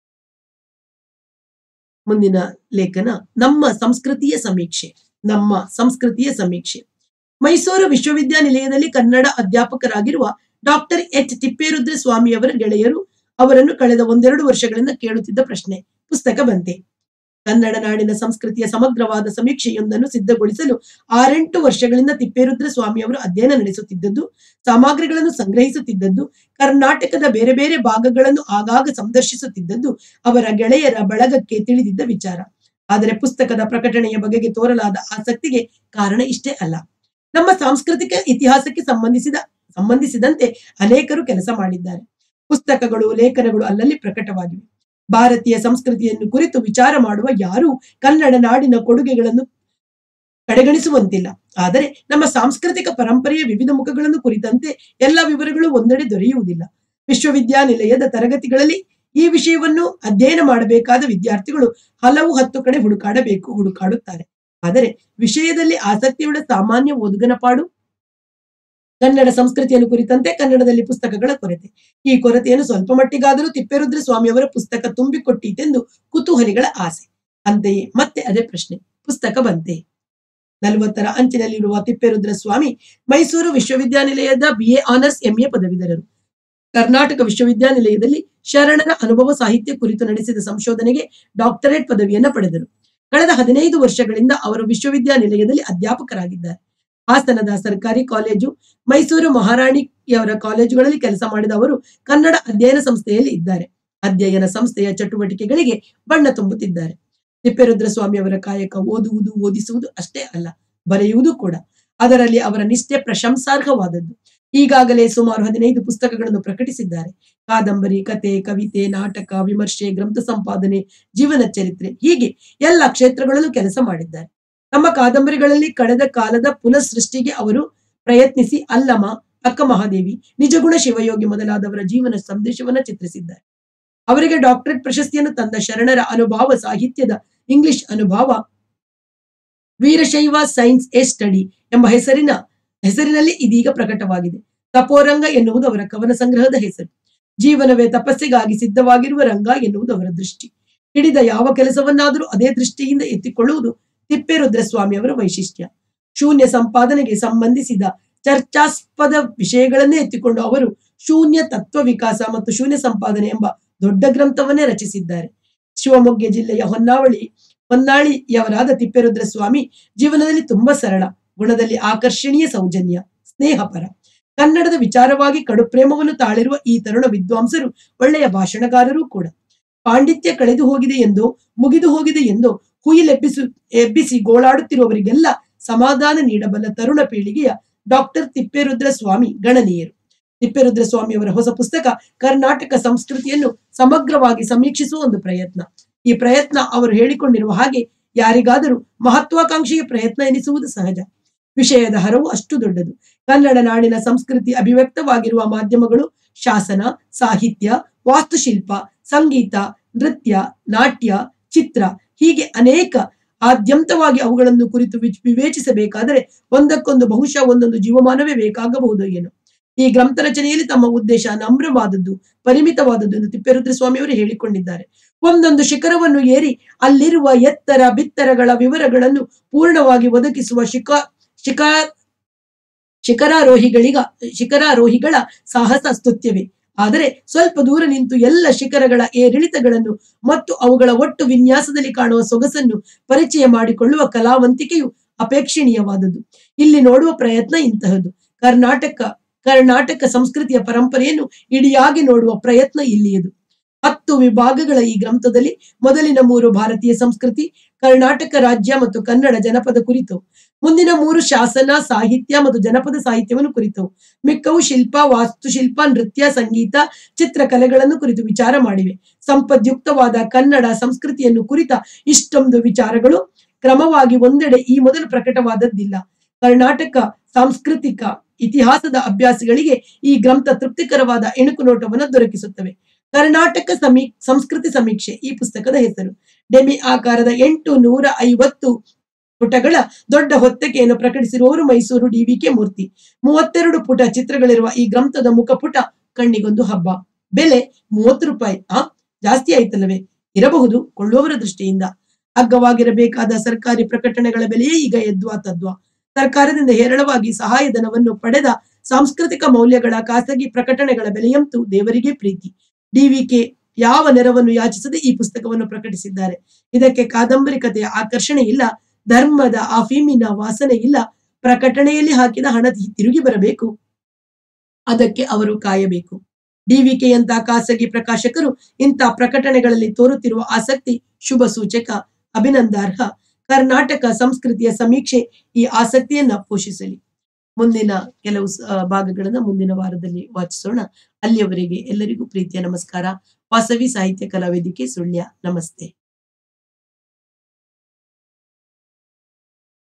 ಮುಂದಿನ ಲೇಖನ ನಮ್ಮ ಸಂಸ್ಕೃತಿಯ ಸಮೀಕ್ಷೆ ನಮ್ಮ ಸಂಸ್ಕೃತಿಯ ಸಮೀಕ್ಷೆ ಮೈಸೂರು ವಿಶ್ವವಿದ್ಯಾನಿಲಯದಲ್ಲಿ ಕನ್ನಡ ಅಧ್ಯಾಪಕರಾಗಿರುವ ಡಾಕ್ಟರ್ ಎಚ್ ತಿಪ್ಪೇರುದ್ರ ಸ್ವಾಮಿಯವರ ಗೆಳೆಯರು ಅವರನ್ನು ಕಳೆದ ಒಂದೆರಡು ವರ್ಷಗಳಿಂದ ಕೇಳುತ್ತಿದ್ದ ಪ್ರಶ್ನೆ ಪುಸ್ತಕ ಬಂತೆ ಕನ್ನಡ ನಾಡಿನ ಸಂಸ್ಕೃತಿಯ ಸಮಗ್ರವಾದ ಸಮೀಕ್ಷೆಯೊಂದನ್ನು ಸಿದ್ಧಗೊಳಿಸಲು ಆರೆಂಟು ವರ್ಷಗಳಿಂದ ತಿಪ್ಪೇರುದ್ರ ಸ್ವಾಮಿಯವರು ಅಧ್ಯಯನ ನಡೆಸುತ್ತಿದ್ದದ್ದು ಸಾಮಗ್ರಿಗಳನ್ನು ಸಂಗ್ರಹಿಸುತ್ತಿದ್ದದ್ದು ಕರ್ನಾಟಕದ ಬೇರೆ ಬೇರೆ ಭಾಗಗಳನ್ನು ಆಗಾಗ ಸಂದರ್ಶಿಸುತ್ತಿದ್ದದ್ದು ಅವರ ಗೆಳೆಯರ ಬಳಗಕ್ಕೆ ತಿಳಿದಿದ್ದ ವಿಚಾರ ಆದರೆ ಪುಸ್ತಕದ ಪ್ರಕಟಣೆಯ ಬಗೆಗೆ ತೋರಲಾದ ಆಸಕ್ತಿಗೆ ಕಾರಣ ಇಷ್ಟೇ ಅಲ್ಲ ನಮ್ಮ ಸಾಂಸ್ಕೃತಿಕ ಇತಿಹಾಸಕ್ಕೆ ಸಂಬಂಧಿಸಿದ ಸಂಬಂಧಿಸಿದಂತೆ ಅನೇಕರು ಕೆಲಸ ಮಾಡಿದ್ದಾರೆ ಪುಸ್ತಕಗಳು ಲೇಖನಗಳು ಅಲ್ಲಲ್ಲಿ ಪ್ರಕಟವಾಗಿವೆ ಭಾರತೀಯ ಸಂಸ್ಕೃತಿಯನ್ನು ಕುರಿತು ವಿಚಾರ ಮಾಡುವ ಯಾರೂ ಕನ್ನಡ ನಾಡಿನ ಕೊಡುಗೆಗಳನ್ನು ಕಡೆಗಣಿಸುವಂತಿಲ್ಲ ಆದರೆ ನಮ್ಮ ಸಾಂಸ್ಕೃತಿಕ ಪರಂಪರೆಯ ವಿವಿಧ ಮುಖಗಳನ್ನು ಕುರಿತಂತೆ ಎಲ್ಲ ವಿವರಗಳು ಒಂದೆಡೆ ದೊರೆಯುವುದಿಲ್ಲ ವಿಶ್ವವಿದ್ಯಾನಿಲಯದ ತರಗತಿಗಳಲ್ಲಿ ಈ ವಿಷಯವನ್ನು ಅಧ್ಯಯನ ಮಾಡಬೇಕಾದ ವಿದ್ಯಾರ್ಥಿಗಳು ಹಲವು ಹತ್ತು ಕಡೆ ಹುಡುಕಾಡಬೇಕು ಹುಡುಕಾಡುತ್ತಾರೆ ಆದರೆ ವಿಷಯದಲ್ಲಿ ಆಸಕ್ತಿಯುಳ್ಳ ಸಾಮಾನ್ಯ ಓದುಗನ ಪಾಡು ಕನ್ನಡ ಸಂಸ್ಕೃತಿಯನ್ನು ಕುರಿತಂತೆ ಕನ್ನಡದಲ್ಲಿ ಪುಸ್ತಕಗಳ ಕೊರತೆ ಈ ಕೊರತೆಯನ್ನು ಸ್ವಲ್ಪ ಮಟ್ಟಿಗಾದರೂ ತಿಪ್ಪೇರುದ್ರ ಸ್ವಾಮಿಯವರ ಪುಸ್ತಕ ತುಂಬಿಕೊಟ್ಟೀತೆಂದು ಕುತೂಹಲಿಗಳ ಆಸೆ ಅಂತೆಯೇ ಮತ್ತೆ ಅದೇ ಪ್ರಶ್ನೆ ಪುಸ್ತಕ ಬಂತೆ ನಲವತ್ತರ ಅಂಚಿನಲ್ಲಿರುವ ತಿಪ್ಪೇರುದ್ರ ಸ್ವಾಮಿ ಮೈಸೂರು ವಿಶ್ವವಿದ್ಯಾನಿಲಯದ ಬಿಎ ಆನರ್ಸ್ ಎಂಎ ಪದವೀಧರರು ಕರ್ನಾಟಕ ವಿಶ್ವವಿದ್ಯಾನಿಲಯದಲ್ಲಿ ಶರಣರ ಅನುಭವ ಸಾಹಿತ್ಯ ಕುರಿತು ನಡೆಸಿದ ಸಂಶೋಧನೆಗೆ ಡಾಕ್ಟರೇಟ್ ಪದವಿಯನ್ನ ಪಡೆದರು ಕಳೆದ ಹದಿನೈದು ವರ್ಷಗಳಿಂದ ಅವರು ವಿಶ್ವವಿದ್ಯಾನಿಲಯದಲ್ಲಿ ಅಧ್ಯಾಪಕರಾಗಿದ್ದಾರೆ ಹಾಸನದ ಸರ್ಕಾರಿ ಕಾಲೇಜು ಮೈಸೂರು ಮಹಾರಾಣಿಯವರ ಕಾಲೇಜುಗಳಲ್ಲಿ ಕೆಲಸ ಮಾಡಿದ ಅವರು ಕನ್ನಡ ಅಧ್ಯಯನ ಸಂಸ್ಥೆಯಲ್ಲಿ ಇದ್ದಾರೆ ಅಧ್ಯಯನ ಸಂಸ್ಥೆಯ ಚಟುವಟಿಕೆಗಳಿಗೆ ಬಣ್ಣ ತುಂಬುತ್ತಿದ್ದಾರೆ ತಿಪ್ಪೇರುದ್ರ ಸ್ವಾಮಿ ಅವರ ಕಾಯಕ ಓದುವುದು ಓದಿಸುವುದು ಅಷ್ಟೇ ಅಲ್ಲ ಬರೆಯುವುದು ಕೂಡ ಅದರಲ್ಲಿ ಅವರ ನಿಷ್ಠೆ ಪ್ರಶಂಸಾರ್ಹವಾದದ್ದು ಈಗಾಗಲೇ ಸುಮಾರು ಹದಿನೈದು ಪುಸ್ತಕಗಳನ್ನು ಪ್ರಕಟಿಸಿದ್ದಾರೆ ಕಾದಂಬರಿ ಕತೆ ಕವಿತೆ ನಾಟಕ ವಿಮರ್ಶೆ ಗ್ರಂಥ ಸಂಪಾದನೆ ಜೀವನ ಚರಿತ್ರೆ ಹೀಗೆ ಎಲ್ಲ ಕ್ಷೇತ್ರಗಳಲ್ಲೂ ಕೆಲಸ ಮಾಡಿದ್ದಾರೆ ತಮ್ಮ ಕಾದಂಬರಿಗಳಲ್ಲಿ ಕಳೆದ ಕಾಲದ ಪುನಃ ಸೃಷ್ಟಿಗೆ ಅವರು ಪ್ರಯತ್ನಿಸಿ ಅಲ್ಲಮ ಅಕ್ಕ ಮಹಾದೇವಿ ನಿಜಗುಣ ಶಿವಯೋಗಿ ಮೊದಲಾದವರ ಜೀವನ ಸಂದೇಶವನ್ನ ಚಿತ್ರಿಸಿದ್ದಾರೆ ಅವರಿಗೆ ಡಾಕ್ಟರೇಟ್ ಪ್ರಶಸ್ತಿಯನ್ನು ತಂದ ಶರಣರ ಅನುಭವ ಸಾಹಿತ್ಯದ ಇಂಗ್ಲಿಷ್ ಅನುಭವ ವೀರಶೈವ ಸೈನ್ಸ್ ಎ ಸ್ಟಡಿ ಎಂಬ ಹೆಸರಿನ ಹೆಸರಿನಲ್ಲಿ ಇದೀಗ ಪ್ರಕಟವಾಗಿದೆ ತಪೋರಂಗ ಎನ್ನುವುದು ಅವರ ಕವನ ಸಂಗ್ರಹದ ಹೆಸರು ಜೀವನವೇ ತಪಸ್ಸಿಗಾಗಿ ಸಿದ್ಧವಾಗಿರುವ ರಂಗ ಎನ್ನುವುದು ಅವರ ದೃಷ್ಟಿ ಹಿಡಿದ ಯಾವ ಕೆಲಸವನ್ನಾದರೂ ಅದೇ ದೃಷ್ಟಿಯಿಂದ ಎತ್ತಿಕೊಳ್ಳುವುದು ತಿಪ್ಪೇರುದ್ರ ಸ್ವಾಮಿ ಅವರ ವೈಶಿಷ್ಟ್ಯ ಶೂನ್ಯ ಸಂಪಾದನೆಗೆ ಸಂಬಂಧಿಸಿದ ಚರ್ಚಾಸ್ಪದ ವಿಷಯಗಳನ್ನೇ ಎತ್ತಿಕೊಂಡು ಅವರು ಶೂನ್ಯ ತತ್ವ ವಿಕಾಸ ಮತ್ತು ಶೂನ್ಯ ಸಂಪಾದನೆ ಎಂಬ ದೊಡ್ಡ ಗ್ರಂಥವನ್ನೇ ರಚಿಸಿದ್ದಾರೆ ಶಿವಮೊಗ್ಗ ಜಿಲ್ಲೆಯ ಹೊನ್ನಾವಳಿ ಹೊನ್ನಾಳಿಯವರಾದ ತಿಪ್ಪೇರುದ್ರ ಸ್ವಾಮಿ ಜೀವನದಲ್ಲಿ ತುಂಬಾ ಸರಳ ಗುಣದಲ್ಲಿ ಆಕರ್ಷಣೀಯ ಸೌಜನ್ಯ ಸ್ನೇಹಪರ ಕನ್ನಡದ ವಿಚಾರವಾಗಿ ಕಡು ಪ್ರೇಮವನ್ನು ತಾಳಿರುವ ಈ ತರುಣ ವಿದ್ವಾಂಸರು ಒಳ್ಳೆಯ ಭಾಷಣಕಾರರೂ ಕೂಡ ಪಾಂಡಿತ್ಯ ಕಳೆದು ಹೋಗಿದೆ ಎಂದೋ ಮುಗಿದು ಹೋಗಿದೆ ಎಂದೋ ಹುಯಿಲೆಬ್ಬಿಸು ಎಬ್ಬಿಸಿ ಗೋಳಾಡುತ್ತಿರುವವರಿಗೆಲ್ಲ ಸಮಾಧಾನ ನೀಡಬಲ್ಲ ತರುಣ ಪೀಳಿಗೆಯ ಡಾಕ್ಟರ್ ತಿಪ್ಪೇರುದ್ರ ಸ್ವಾಮಿ ಗಣನೀಯರು ತಿಪ್ಪೇರುದ್ರ ಸ್ವಾಮಿಯವರ ಹೊಸ ಪುಸ್ತಕ ಕರ್ನಾಟಕ ಸಂಸ್ಕೃತಿಯನ್ನು ಸಮಗ್ರವಾಗಿ ಸಮೀಕ್ಷಿಸುವ ಒಂದು ಪ್ರಯತ್ನ ಈ ಪ್ರಯತ್ನ ಅವರು ಹೇಳಿಕೊಂಡಿರುವ ಹಾಗೆ ಯಾರಿಗಾದರೂ ಮಹತ್ವಾಕಾಂಕ್ಷೆಯ ಪ್ರಯತ್ನ ಎನಿಸುವುದು ಸಹಜ ವಿಷಯದ ಹರವು ಅಷ್ಟು ದೊಡ್ಡದು ಕನ್ನಡ ನಾಡಿನ ಸಂಸ್ಕೃತಿ ಅಭಿವ್ಯಕ್ತವಾಗಿರುವ ಮಾಧ್ಯಮಗಳು ಶಾಸನ ಸಾಹಿತ್ಯ ವಾಸ್ತುಶಿಲ್ಪ ಸಂಗೀತ ನೃತ್ಯ ನಾಟ್ಯ ಚಿತ್ರ ಹೀಗೆ ಅನೇಕ ಆದ್ಯಂತವಾಗಿ ಅವುಗಳನ್ನು ಕುರಿತು ವಿಚ್- ವಿವೇಚಿಸಬೇಕಾದರೆ ಒಂದಕ್ಕೊಂದು ಬಹುಶಃ ಒಂದೊಂದು ಜೀವಮಾನವೇ ಬೇಕಾಗಬಹುದು ಏನು ಈ ಗ್ರಂಥ ರಚನೆಯಲ್ಲಿ ತಮ್ಮ ಉದ್ದೇಶ ನಮ್ರವಾದದ್ದು ಪರಿಮಿತವಾದದ್ದು ಎಂದು ತಿಪ್ಪೇರುದ್ರ ಸ್ವಾಮಿಯವರು ಹೇಳಿಕೊಂಡಿದ್ದಾರೆ ಒಂದೊಂದು ಶಿಖರವನ್ನು ಏರಿ ಅಲ್ಲಿರುವ ಎತ್ತರ ಬಿತ್ತರಗಳ ವಿವರಗಳನ್ನು ಪೂರ್ಣವಾಗಿ ಒದಗಿಸುವ ಶಿಖ ಶಿಖ ಶಿಖರಾರೋಹಿಗಳಿಗ ಶಿಖರಾರೋಹಿಗಳ ಸಾಹಸ ಸ್ತುತ್ಯವೇ ಆದರೆ ಸ್ವಲ್ಪ ದೂರ ನಿಂತು ಎಲ್ಲ ಶಿಖರಗಳ ಏರಿಳಿತಗಳನ್ನು ಮತ್ತು ಅವುಗಳ ಒಟ್ಟು ವಿನ್ಯಾಸದಲ್ಲಿ ಕಾಣುವ ಸೊಗಸನ್ನು ಪರಿಚಯ ಮಾಡಿಕೊಳ್ಳುವ ಕಲಾವಂತಿಕೆಯು ಅಪೇಕ್ಷಣೀಯವಾದದ್ದು ಇಲ್ಲಿ ನೋಡುವ ಪ್ರಯತ್ನ ಇಂತಹದ್ದು ಕರ್ನಾಟಕ ಕರ್ನಾಟಕ ಸಂಸ್ಕೃತಿಯ ಪರಂಪರೆಯನ್ನು ಇಡಿಯಾಗಿ ನೋಡುವ ಪ್ರಯತ್ನ ಇಲ್ಲಿಯದು ಹತ್ತು ವಿಭಾಗಗಳ ಈ ಗ್ರಂಥದಲ್ಲಿ ಮೊದಲಿನ ಮೂರು ಭಾರತೀಯ ಸಂಸ್ಕೃತಿ ಕರ್ನಾಟಕ ರಾಜ್ಯ ಮತ್ತು ಕನ್ನಡ ಜನಪದ ಕುರಿತು ಮುಂದಿನ ಮೂರು ಶಾಸನ ಸಾಹಿತ್ಯ ಮತ್ತು ಜನಪದ ಸಾಹಿತ್ಯವನ್ನು ಕುರಿತು ಮಿಕ್ಕವು ಶಿಲ್ಪ ವಾಸ್ತುಶಿಲ್ಪ ನೃತ್ಯ ಸಂಗೀತ ಚಿತ್ರಕಲೆಗಳನ್ನು ಕುರಿತು ವಿಚಾರ ಮಾಡಿವೆ ಸಂಪದ್ಯುಕ್ತವಾದ ಕನ್ನಡ ಸಂಸ್ಕೃತಿಯನ್ನು ಕುರಿತ ಇಷ್ಟೊಂದು ವಿಚಾರಗಳು ಕ್ರಮವಾಗಿ ಒಂದೆಡೆ ಈ ಮೊದಲು ಪ್ರಕಟವಾದದ್ದಿಲ್ಲ ಕರ್ನಾಟಕ ಸಾಂಸ್ಕೃತಿಕ ಇತಿಹಾಸದ ಅಭ್ಯಾಸಿಗಳಿಗೆ ಈ ಗ್ರಂಥ ತೃಪ್ತಿಕರವಾದ ಎಣುಕು ನೋಟವನ್ನು ದೊರಕಿಸುತ್ತವೆ ಕರ್ನಾಟಕ ಸಮೀ ಸಂಸ್ಕೃತಿ ಸಮೀಕ್ಷೆ ಈ ಪುಸ್ತಕದ ಹೆಸರು ಡೆಮಿ ಆಕಾರದ ಎಂಟು ನೂರ ಐವತ್ತು ಪುಟಗಳ ದೊಡ್ಡ ಹೊತ್ತಕೆಯನ್ನು ಪ್ರಕಟಿಸಿರುವವರು ಮೈಸೂರು ಡಿವಿಕೆ ಮೂರ್ತಿ ಮೂವತ್ತೆರಡು ಪುಟ ಚಿತ್ರಗಳಿರುವ ಈ ಗ್ರಂಥದ ಮುಖಪುಟ ಕಣ್ಣಿಗೊಂದು ಹಬ್ಬ ಬೆಲೆ ಮೂವತ್ತು ರೂಪಾಯಿ ಆ ಜಾಸ್ತಿ ಆಯ್ತಲ್ಲವೇ ಇರಬಹುದು ಕೊಳ್ಳುವವರ ದೃಷ್ಟಿಯಿಂದ ಅಗ್ಗವಾಗಿರಬೇಕಾದ ಸರ್ಕಾರಿ ಪ್ರಕಟಣೆಗಳ ಬೆಲೆಯೇ ಈಗ ಎದ್ವಾ ತದ್ವಾ ಸರ್ಕಾರದಿಂದ ಹೇರಳವಾಗಿ ಸಹಾಯಧನವನ್ನು ಪಡೆದ ಸಾಂಸ್ಕೃತಿಕ ಮೌಲ್ಯಗಳ ಖಾಸಗಿ ಪ್ರಕಟಣೆಗಳ ಬೆಲೆಯಂತೂ ದೇವರಿಗೆ ಪ್ರೀತಿ ಡಿವಿಕೆ ಯಾವ ನೆರವನ್ನು ಯಾಚಿಸದೆ ಈ ಪುಸ್ತಕವನ್ನು ಪ್ರಕಟಿಸಿದ್ದಾರೆ ಇದಕ್ಕೆ ಕಾದಂಬರಿ ಕಥೆಯ ಆಕರ್ಷಣೆ ಇಲ್ಲ ಧರ್ಮದ ಅಫೀಮಿನ ವಾಸನೆ ಇಲ್ಲ ಪ್ರಕಟಣೆಯಲ್ಲಿ ಹಾಕಿದ ಹಣ ತಿ- ತಿರುಗಿ ಬರಬೇಕು ಅದಕ್ಕೆ ಅವರು ಕಾಯಬೇಕು ಡಿವಿಕೆಯಂತಹ ಖಾಸಗಿ ಪ್ರಕಾಶಕರು ಇಂಥ ಪ್ರಕಟಣೆಗಳಲ್ಲಿ ತೋರುತ್ತಿರುವ ಆಸಕ್ತಿ ಶುಭ ಸೂಚಕ ಅಭಿನಂದಾರ್ಹ ಕರ್ನಾಟಕ ಸಂಸ್ಕೃತಿಯ ಸಮೀಕ್ಷೆ ಈ ಆಸಕ್ತಿಯನ್ನ ಪೋಷಿಸಲಿ ಮುಂದಿನ ಕೆಲವು ಸ- ಆ, ಭಾಗಗಳನ್ನ ಮುಂದಿನ ವಾರದಲ್ಲಿ ವಾಚಿಸೋಣ ಅಲ್ಲಿಯವರೆಗೆ ಎಲ್ಲರಿಗೂ ಪ್ರೀತಿಯ ನಮಸ್ಕಾರ ವಾಸವಿ ಸಾಹಿತ್ಯ ಕಲಾವೇದಿಕೆ ಸುಳ್ಯ ನಮಸ್ತೆ